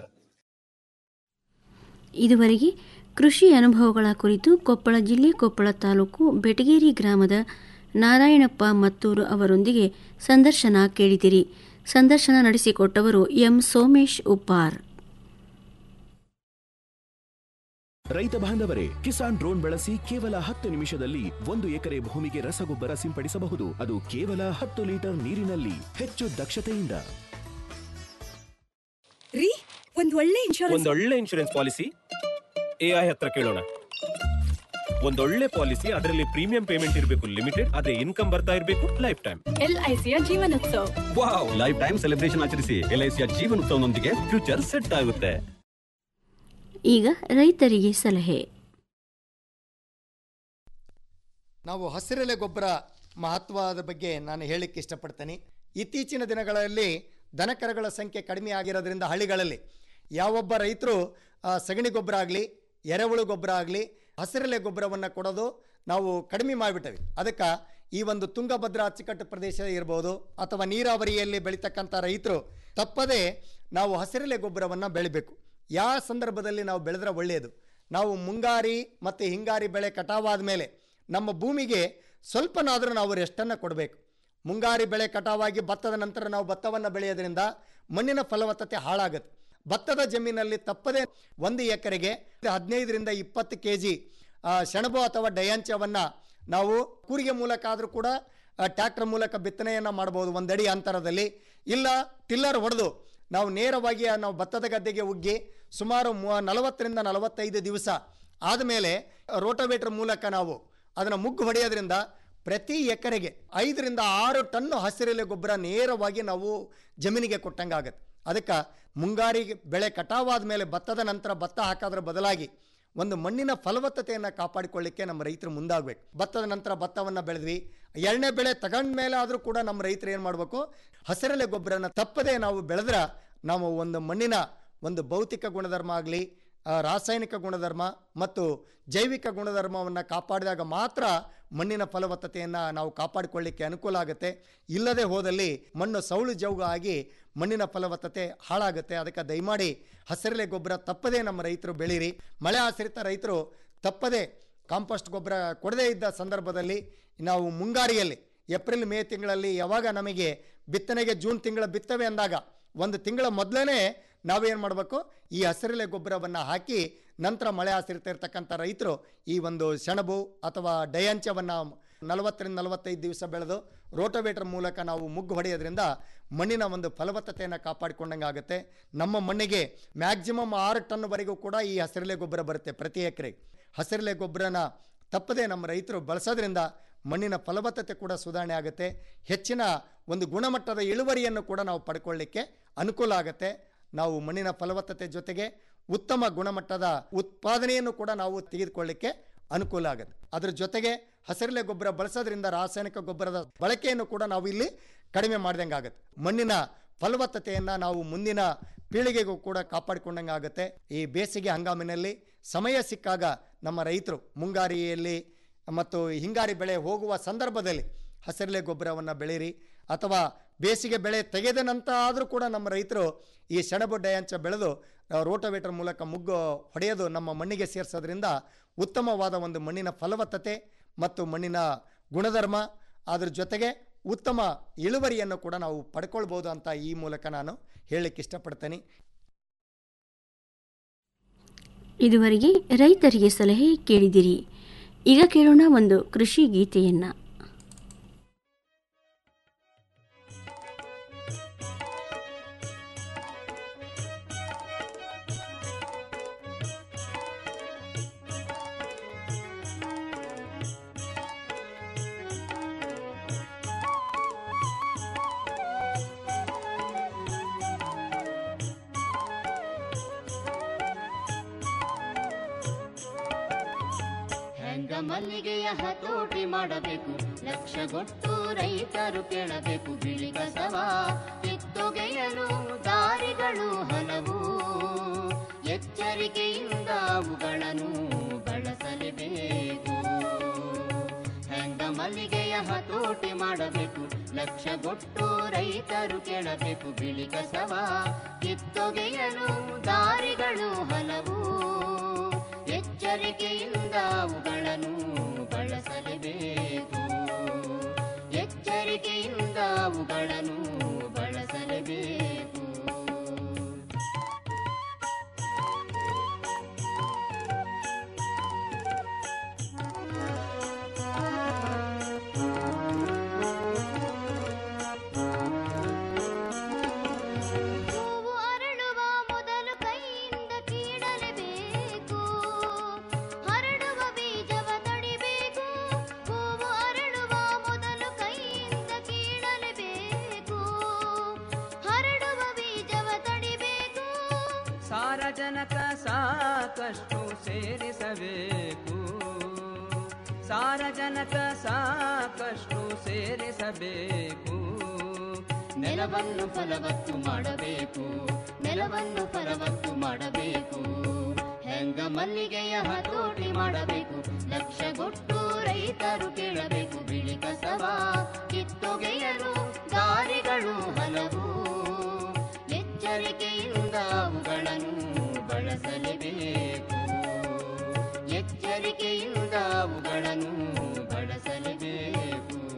ಇದುವರೆಗೆ ಕೃಷಿ ಅನುಭವಗಳ ಕುರಿತು ಕೊಪ್ಪಳ ಜಿಲ್ಲೆ ಕೊಪ್ಪಳ ತಾಲೂಕು ಬೆಟಗೇರಿ ಗ್ರಾಮದ ನಾರಾಯಣಪ್ಪ ಮತ್ತೂರು ಅವರೊಂದಿಗೆ ಸಂದರ್ಶನ ಕೇಳಿದಿರಿ ಸಂದರ್ಶನ ನಡೆಸಿಕೊಟ್ಟವರು ಎಂ ಸೋಮೇಶ್ ಉಪ್ಪಾರ್ ರೈತ ಬಾಂಧವರೇ ಕಿಸಾನ್ ಡ್ರೋನ್ ಬಳಸಿ ಕೇವಲ ಹತ್ತು ನಿಮಿಷದಲ್ಲಿ ಒಂದು ಎಕರೆ ಭೂಮಿಗೆ ರಸಗೊಬ್ಬರ ಸಿಂಪಡಿಸಬಹುದು ಅದು ಕೇವಲ ಹತ್ತು ಲೀಟರ್ ನೀರಿನಲ್ಲಿ ಹೆಚ್ಚು ದಕ್ಷತೆಯಿಂದ ರೀ ಒಂದ್ ಒಳ್ಳೆ ಇನ್ಶೂರೆನ್ಸ್ ಒಂದೊಳ್ಳೆ ಇನ್ಶೂರೆನ್ಸ್ ಪಾಲಿಸಿ ಎಐ ಹತ್ರ ಕೇಳೋಣ ಒಂದೊಳ್ಳೆ ಪಾಲಿಸಿ ಅದರಲ್ಲಿ ಪ್ರೀಮಿಯಂ ಪೇಮೆಂಟ್ ಇರಬೇಕು ಲಿಮಿಟೆಡ್ ಅದೇ ಇನ್ಕಮ್ ಬರ್ತಾ ಇರಬೇಕು ಲೈಫ್ ಟೈಮ್ ಎಲ್ಐಸಿಯ ಜೀವನೋತ್ಸವ ವಾವ್ ಲೈಫ್ ಟೈಮ್ ಸೆಲೆಬ್ರೇಷನ್ ಆಚರಿಸಿ ಎಲ್ಐಸಿಯ ಜೀವನೋತ್ಸವನೊಂದಿಗೆ ಫ್ಯೂಚರ್ ಸೆಟ್ ಆಗುತ್ತೆ ಈಗ ರೈತರಿಗೆ ಸಲಹೆ ನಾವು ಹಸಿರೆಲೆ ಗೊಬ್ಬರ ಮಹತ್ವದ ಬಗ್ಗೆ ನಾನು ಹೇಳಲಿಕ್ಕೆ ಇಷ್ಟಪಡ್ತೇನೆ ಇತ್ತೀಚಿನ ದಿನಗಳಲ್ಲಿ ದನಕರಗಳ ಸಂಖ್ಯೆ ಕಡಿಮೆ ಆಗಿರೋದ್ರಿಂದ ಹಳ್ಳಿಗಳಲ್ಲಿ ಯಾವೊಬ್ಬ ರೈತರು ಆ, ಸಗಣಿ ಗೊಬ್ಬರ ಆಗಲಿ ಎರೆಹುಳು ಗೊಬ್ಬರ ಆಗಲಿ ಹಸಿರೆಲೆ ಗೊಬ್ಬರವನ್ನು ಕೊಡೋದು ನಾವು ಕಡಿಮೆ ಮಾಡಿಬಿಟ್ಟವಿ ಅದಕ್ಕೆ ಈ ಒಂದು ತುಂಗಭದ್ರಾ ಅಚ್ಚುಕಟ್ಟು ಪ್ರದೇಶ ಇರ್ಬೋದು ಅಥವಾ ನೀರಾವರಿಯಲ್ಲಿ ಬೆಳೀತಕ್ಕಂಥ ರೈತರು ತಪ್ಪದೇ ನಾವು ಹಸಿರೆಲೆ ಗೊಬ್ಬರವನ್ನು ಬೆಳಿಬೇಕು ಯಾವ ಸಂದರ್ಭದಲ್ಲಿ ನಾವು ಬೆಳೆದ್ರೆ ಒಳ್ಳೆಯದು ನಾವು ಮುಂಗಾರಿ ಮತ್ತು ಹಿಂಗಾರಿ ಬೆಳೆ ಕಟಾವಾದ ಮೇಲೆ ನಮ್ಮ ಭೂಮಿಗೆ ಸ್ವಲ್ಪನಾದರೂ ನಾವು ರೆಸ್ಟನ್ನು ಕೊಡಬೇಕು ಮುಂಗಾರಿ ಬೆಳೆ ಕಟಾವಾಗಿ ಭತ್ತದ ನಂತರ ನಾವು ಭತ್ತವನ್ನು ಬೆಳೆಯೋದ್ರಿಂದ ಮಣ್ಣಿನ ಫಲವತ್ತತೆ ಹಾಳಾಗುತ್ತೆ ಭತ್ತದ ಜಮೀನಲ್ಲಿ ತಪ್ಪದೆ ಒಂದು ಎಕರೆಗೆ ಹದಿನೈದರಿಂದ ಇಪ್ಪತ್ತು ಕೆ ಜಿ ಸೆಣಬು ಅಥವಾ ಡಯಾಂಚವನ್ನು ನಾವು ಕೂರಿಗೆ ಮೂಲಕ ಆದರೂ ಕೂಡ ಟ್ರ್ಯಾಕ್ಟರ್ ಮೂಲಕ ಬಿತ್ತನೆಯನ್ನು ಮಾಡ್ಬೋದು ಒಂದಡಿ ಅಂತರದಲ್ಲಿ ಇಲ್ಲ ಟಿಲ್ಲರ್ ಹೊಡೆದು ನಾವು ನೇರವಾಗಿ ಆ ನಾವು ಭತ್ತದ ಗದ್ದೆಗೆ ಉಗ್ಗಿ ಸುಮಾರು ಮೂ ನಲವತ್ತರಿಂದ ನಲವತ್ತೈದು ದಿವಸ ಆದಮೇಲೆ ರೋಟೋವೇಟರ್ ಮೂಲಕ ನಾವು ಅದನ್ನು ಮುಗ್ಗು ಹೊಡೆಯೋದ್ರಿಂದ ಪ್ರತಿ ಎಕರೆಗೆ ಐದರಿಂದ ಆರು ಟನ್ನು ಹಸಿರೆಲೆ ಗೊಬ್ಬರ ನೇರವಾಗಿ ನಾವು ಜಮೀನಿಗೆ ಕೊಟ್ಟಂಗಾಗತ್ತೆ ಅದಕ್ಕೆ ಮುಂಗಾರಿ ಬೆಳೆ ಕಟಾವಾದ ಮೇಲೆ ಭತ್ತದ ನಂತರ ಭತ್ತ ಹಾಕೋದ್ರ ಬದಲಾಗಿ ಒಂದು ಮಣ್ಣಿನ ಫಲವತ್ತತೆಯನ್ನು ಕಾಪಾಡಿಕೊಳ್ಳಿಕ್ಕೆ ನಮ್ಮ ರೈತರು ಮುಂದಾಗಬೇಕು ಭತ್ತದ ನಂತರ ಭತ್ತವನ್ನು ಬೆಳೆದ್ವಿ ಎರಡನೇ ಬೆಳೆ ತಗೊಂಡ ಮೇಲೆ ಆದರೂ ಕೂಡ ನಮ್ಮ ರೈತರು ಏನು ಮಾಡಬೇಕು ಹಸಿರೆಲೆ ಗೊಬ್ಬರನ ತಪ್ಪದೇ ನಾವು ಬೆಳೆದ್ರೆ ನಾವು ಒಂದು ಮಣ್ಣಿನ ಒಂದು ಭೌತಿಕ ಗುಣಧರ್ಮ ಆಗಲಿ ರಾಸಾಯನಿಕ ಗುಣಧರ್ಮ ಮತ್ತು ಜೈವಿಕ ಗುಣಧರ್ಮವನ್ನು ಕಾಪಾಡಿದಾಗ ಮಾತ್ರ ಮಣ್ಣಿನ ಫಲವತ್ತತೆಯನ್ನು ನಾವು ಕಾಪಾಡಿಕೊಳ್ಳಿಕ್ಕೆ ಅನುಕೂಲ ಆಗುತ್ತೆ ಇಲ್ಲದೆ ಹೋದಲ್ಲಿ ಮಣ್ಣು ಸೌಳು ಜೌಗ ಆಗಿ ಮಣ್ಣಿನ ಫಲವತ್ತತೆ ಹಾಳಾಗುತ್ತೆ ಅದಕ್ಕೆ ದಯಮಾಡಿ ಹಸಿರೆಲೆ ಗೊಬ್ಬರ ತಪ್ಪದೇ ನಮ್ಮ ರೈತರು ಬೆಳೀರಿ ಮಳೆ ಆಶ್ರಿತ ರೈತರು ತಪ್ಪದೇ ಕಾಂಪೋಸ್ಟ್ ಗೊಬ್ಬರ ಕೊಡದೇ ಇದ್ದ ಸಂದರ್ಭದಲ್ಲಿ ನಾವು ಮುಂಗಾರಿಯಲ್ಲಿ ಏಪ್ರಿಲ್ ಮೇ ತಿಂಗಳಲ್ಲಿ ಯಾವಾಗ ನಮಗೆ ಬಿತ್ತನೆಗೆ ಜೂನ್ ತಿಂಗಳ ಬಿತ್ತವೆ ಅಂದಾಗ ಒಂದು ತಿಂಗಳ ಮೊದಲೇ ನಾವೇನು ಮಾಡಬೇಕು ಈ ಹಸಿರೆಲೆ ಗೊಬ್ಬರವನ್ನು ಹಾಕಿ ನಂತರ ಮಳೆ ಆಶ್ರಿತ ಇರ್ತಕ್ಕಂಥ ರೈತರು ಈ ಒಂದು ಸೆಣಬು ಅಥವಾ ಡಯಾಂಚವನ್ನು ನಲವತ್ತರಿಂದ ನಲವತ್ತೈದು ದಿವಸ ಬೆಳೆದು ರೋಟೋವೇಟರ್ ಮೂಲಕ ನಾವು ಮುಗ್ಗು ಹೊಡೆಯೋದ್ರಿಂದ ಮಣ್ಣಿನ ಒಂದು ಫಲವತ್ತತೆಯನ್ನು ಕಾಪಾಡಿಕೊಂಡಂಗೆ ಆಗುತ್ತೆ ನಮ್ಮ ಮಣ್ಣಿಗೆ ಮ್ಯಾಕ್ಸಿಮಮ್ ಆರು ಟನ್ವರೆಗೂ ಕೂಡ ಈ ಹಸಿರೆಲೆ ಗೊಬ್ಬರ ಬರುತ್ತೆ ಪ್ರತಿ ಎಕರೆಗೆ ಹಸಿರೆಲೆ ಗೊಬ್ಬರನ ತಪ್ಪದೆ ನಮ್ಮ ರೈತರು ಬಳಸೋದ್ರಿಂದ ಮಣ್ಣಿನ ಫಲವತ್ತತೆ ಕೂಡ ಸುಧಾರಣೆ ಆಗುತ್ತೆ ಹೆಚ್ಚಿನ ಒಂದು ಗುಣಮಟ್ಟದ ಇಳುವರಿಯನ್ನು ಕೂಡ ನಾವು ಪಡ್ಕೊಳ್ಳಿಕ್ಕೆ ಅನುಕೂಲ ಆಗುತ್ತೆ ನಾವು ಮಣ್ಣಿನ ಫಲವತ್ತತೆ ಜೊತೆಗೆ ಉತ್ತಮ ಗುಣಮಟ್ಟದ ಉತ್ಪಾದನೆಯನ್ನು ಕೂಡ ನಾವು ತೆಗೆದುಕೊಳ್ಳಿಕ್ಕೆ ಅನುಕೂಲ ಆಗುತ್ತೆ ಅದ್ರ ಜೊತೆಗೆ ಹಸಿರೆಲೆ ಗೊಬ್ಬರ ಬಳಸೋದ್ರಿಂದ ರಾಸಾಯನಿಕ ಗೊಬ್ಬರದ ಬಳಕೆಯನ್ನು ಕೂಡ ನಾವು ಇಲ್ಲಿ ಕಡಿಮೆ ಮಾಡ್ದಂಗೆ ಆಗುತ್ತೆ ಮಣ್ಣಿನ ಫಲವತ್ತತೆಯನ್ನು ನಾವು ಮುಂದಿನ ಪೀಳಿಗೆಗೂ ಕೂಡ ಕಾಪಾಡಿಕೊಂಡಂಗೆ ಆಗುತ್ತೆ ಈ ಬೇಸಿಗೆ ಹಂಗಾಮಿನಲ್ಲಿ ಸಮಯ ಸಿಕ್ಕಾಗ ನಮ್ಮ ರೈತರು ಮುಂಗಾರಿಯಲ್ಲಿ ಮತ್ತು ಹಿಂಗಾರಿ ಬೆಳೆ ಹೋಗುವ ಸಂದರ್ಭದಲ್ಲಿ ಹಸಿರೆಲೆ ಗೊಬ್ಬರವನ್ನು ಬೆಳೀರಿ ಅಥವಾ ಬೇಸಿಗೆ ಬೆಳೆ ತೆಗೆದ ನಂತರ ಆದರೂ ಕೂಡ ನಮ್ಮ ರೈತರು ಈ ಸೆಣಬು ಡಯಾಂಚ ಬೆಳೆದು ಆ, ರೋಟೋವೇಟರ್ ಮೂಲಕ ಮುಗ್ಗು ಹೊಡೆಯೋದು ನಮ್ಮ ಮಣ್ಣಿಗೆ ಸೇರಿಸೋದ್ರಿಂದ ಉತ್ತಮವಾದ ಒಂದು ಮಣ್ಣಿನ ಫಲವತ್ತತೆ ಮತ್ತು ಮಣ್ಣಿನ ಗುಣಧರ್ಮ ಅದ್ರ ಜೊತೆಗೆ ಉತ್ತಮ ಇಳುವರಿಯನ್ನು ಕೂಡ ನಾವು ಪಡ್ಕೊಳ್ಬೋದು ಅಂತ ಈ ಮೂಲಕ ನಾನು ಹೇಳಲಿಕ್ಕೆ ಇಷ್ಟಪಡ್ತೇನೆ ಇದುವರೆಗೆ ರೈತರಿಗೆ ಸಲಹೆ ಕೇಳಿದಿರಿ ಈಗ ಕೇಳೋಣ ಒಂದು ಕೃಷಿ ಗೀತೆಯನ್ನ ಹೆಂಗ ಮಲ್ಲಿಗೆಯ ಹತೋಟಿ ಮಾಡಬೇಕು ಲಕ್ಷಗೊಟ್ಟು ರೈತರು ಕೇಳಬೇಕು ಬಿಳಿ ಕಸವ ಕಿತ್ತೊಗೆಯಲು ದಾರಿಗಳು ಹಲವು ಎಚ್ಚರಿಕೆಯಿಂದ ಅವುಗಳನ್ನು ಬಳಸಲೇಬೇಕು ಹೆಂಗ ಮಲ್ಲಿಗೆಯ ಹತೋಟಿ ಮಾಡಬೇಕು ಲಕ್ಷಗೊಟ್ಟು ರೈತರು ಕೇಳಬೇಕು ಬಿಳಿ ಕಸವ ಕಿತ್ತೊಗೆಯಲು ದಾರಿಗಳು ಹಲವು ಎಚ್ಚರಿಕೆಯಿಂದ ಅವುಗಳನ್ನು ಬಳಸಲೇಬೇಕು ಎಚ್ಚರಿಕೆಯಿಂದ ಅವುಗಳನ್ನು ಬಳಸಲೇಬೇಕು ಹೂವು ಅರಳುವ ಮೊದಲು ಕೈಯಿಂದ ಕೀಳಲೇಬೇಕು ಹರಡುವ ಬೀಜವ ತಡಿಬೇಕು ಹೂವು ಅರಳುವ ಮೊದಲು ಕೈಯಿಂದ ಕೀಳಲೇಬೇಕು ಹರಡುವ ಬೀಜವ ತಡಿಬೇಕು ಸಾರಜನಕ ಸಾಕಷ್ಟು ಸೇರಿಸಬೇಕು ಸಾರಜನಕ ಸಾಕಷ್ಟು ಸೇರಿಸಬೇಕು ನೆಲವನ್ನು ಫಲವತ್ತು ಮಾಡಬೇಕು ನೆಲವನ್ನು ಫಲವತ್ತು ಮಾಡಬೇಕು ಹೆಂಗ ಮಲ್ಲಿಗೆಯ ಹತೋಟಿ ಮಾಡಬೇಕು ಲಕ್ಷಗೊಟ್ಟು ರೈತರು ಕೇಳಬೇಕು ಬಿಳಿ ಕಸವ ಕಿತ್ತೊಗೆಯಲು ದಾರಿಗಳು ಹಲವು ಎಚ್ಚರಿಕೆಯಿಂದ ಅವುಗಳನ್ನು ಬಳಸಲೇಬೇಕು ಎಚ್ಚರಿಕೆಯಿಂದ ಅವುಗಳನ್ನು ಬಳಸಲೇಬೇಕು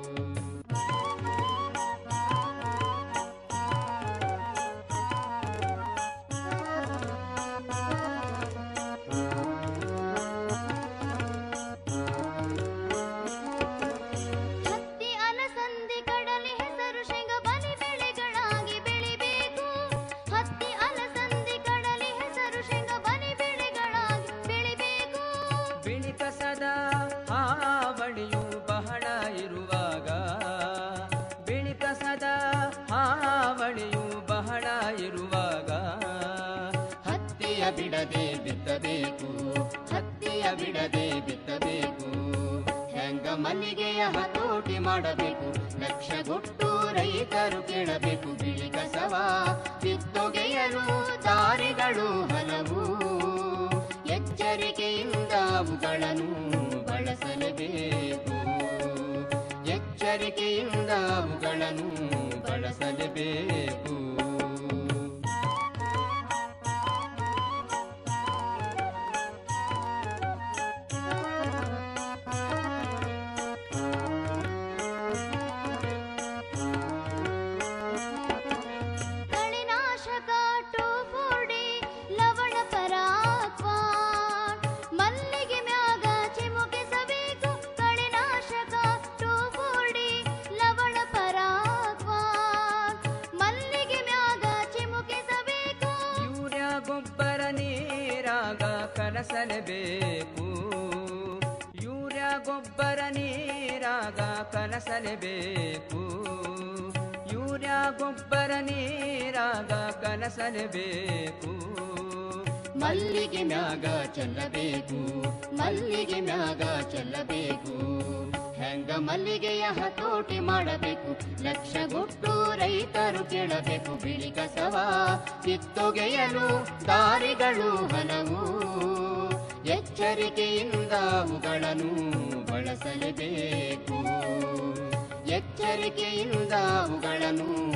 ಹತ್ತಿ ಅಲಸಂದಿ ಕಡಲೆ ಹೆಸರು ಶೇಂಗ ಬಲಿ ಬೆಳೆಗಳಾಗಿ ಬೆಳಿಬೇಕು ಹತ್ತಿ ಅಲಸಂದಿ ಕಡಲೆ ಹೆಸರು ಶೇಂಗ ಬಲಿ ಬೆಳೆಗಳಾಗಿ ಬೆಳಿಬೇಕು ಬಿಳಿ ಕಸದ ಹಾವಳಿಯು ಬಹಳ ಇರುವಾಗ ಬಿಳಿ ಕಸದ ಹಾವಳಿಯು ಬಹಳ ಇರುವಾಗ ಹತ್ತಿಯ ಬಿಡದೆ ಬಿತ್ತಬೇಕು ಹತ್ತಿಯ ಬಿಡದೆ ಬಿತ್ತಬೇಕು ಹೆಂಗ ಮಲ್ಲಿಗೆಯ ಹತೋಟಿ ಮಾಡಬೇಕು ಲಕ್ಷಗೊಟ್ಟು ರೈತರು ಕೇಳಬೇಕು ಬಿಳಿ ಕಸವ ಕಿತ್ತೊಗೆಯಲು ದಾರಿಗಳು ಹಲವು ಎಚ್ಚರಿಕೆಯಿಂದ ಅವುಗಳನ್ನು ಬಳಸಲೇಬೇಕು ಎಚ್ಚರಿಕೆಯಿಂದ ಅವುಗಳನ್ನು ಬಳಸಲೇಬೇಕು ಕಳೆನಾಶಕ ಟೋಫೋಡಿ ಲವಣ ಪರಾಕ್ವಾನ್ ಮಲ್ಲಿಗೆ ಮ್ಯಾಗ ಚಿಮುಕಿಸಬೇಕು ಕಳೆನಾಶಕ ಟೋಫೋಡಿ ಕನಸಲೇಬೇಕು ಯೂರಿಯಾ ಗೊಬ್ಬರ ನೀರಾಗ ಕನಸಲೇಬೇಕು ಯೂರಿಯಾ ಗೊಬ್ಬರ ನೀರಾಗ ಕನಸಲೇಬೇಕು ಮಲ್ಲಿಗೆ ಮ್ಯಾಗ ಚೆಲ್ಲಬೇಕು ಮಲ್ಲಿಗೆ ಮ್ಯಾಗ ಚೆಲ್ಲಬೇಕು ಹೆಂಗ ಮಲ್ಲಿಗೆಯ ಹತೋಟಿ ಮಾಡಬೇಕು ಲಕ್ಷಗೊಟ್ಟು ರೈತರು ಕೇಳಬೇಕು ಬಿಳಿ ಕಸವ ಕಿತ್ತೊಗೆಯಲು ದಾರಿಗಳು ಹಲವು ಎಚ್ಚರಿಕೆಯಿಂದ ಅವುಗಳನ್ನು ಬಳಸಲೇಬೇಕು ಎಚ್ಚರಿಕೆಯಿಂದ ಅವುಗಳನ್ನು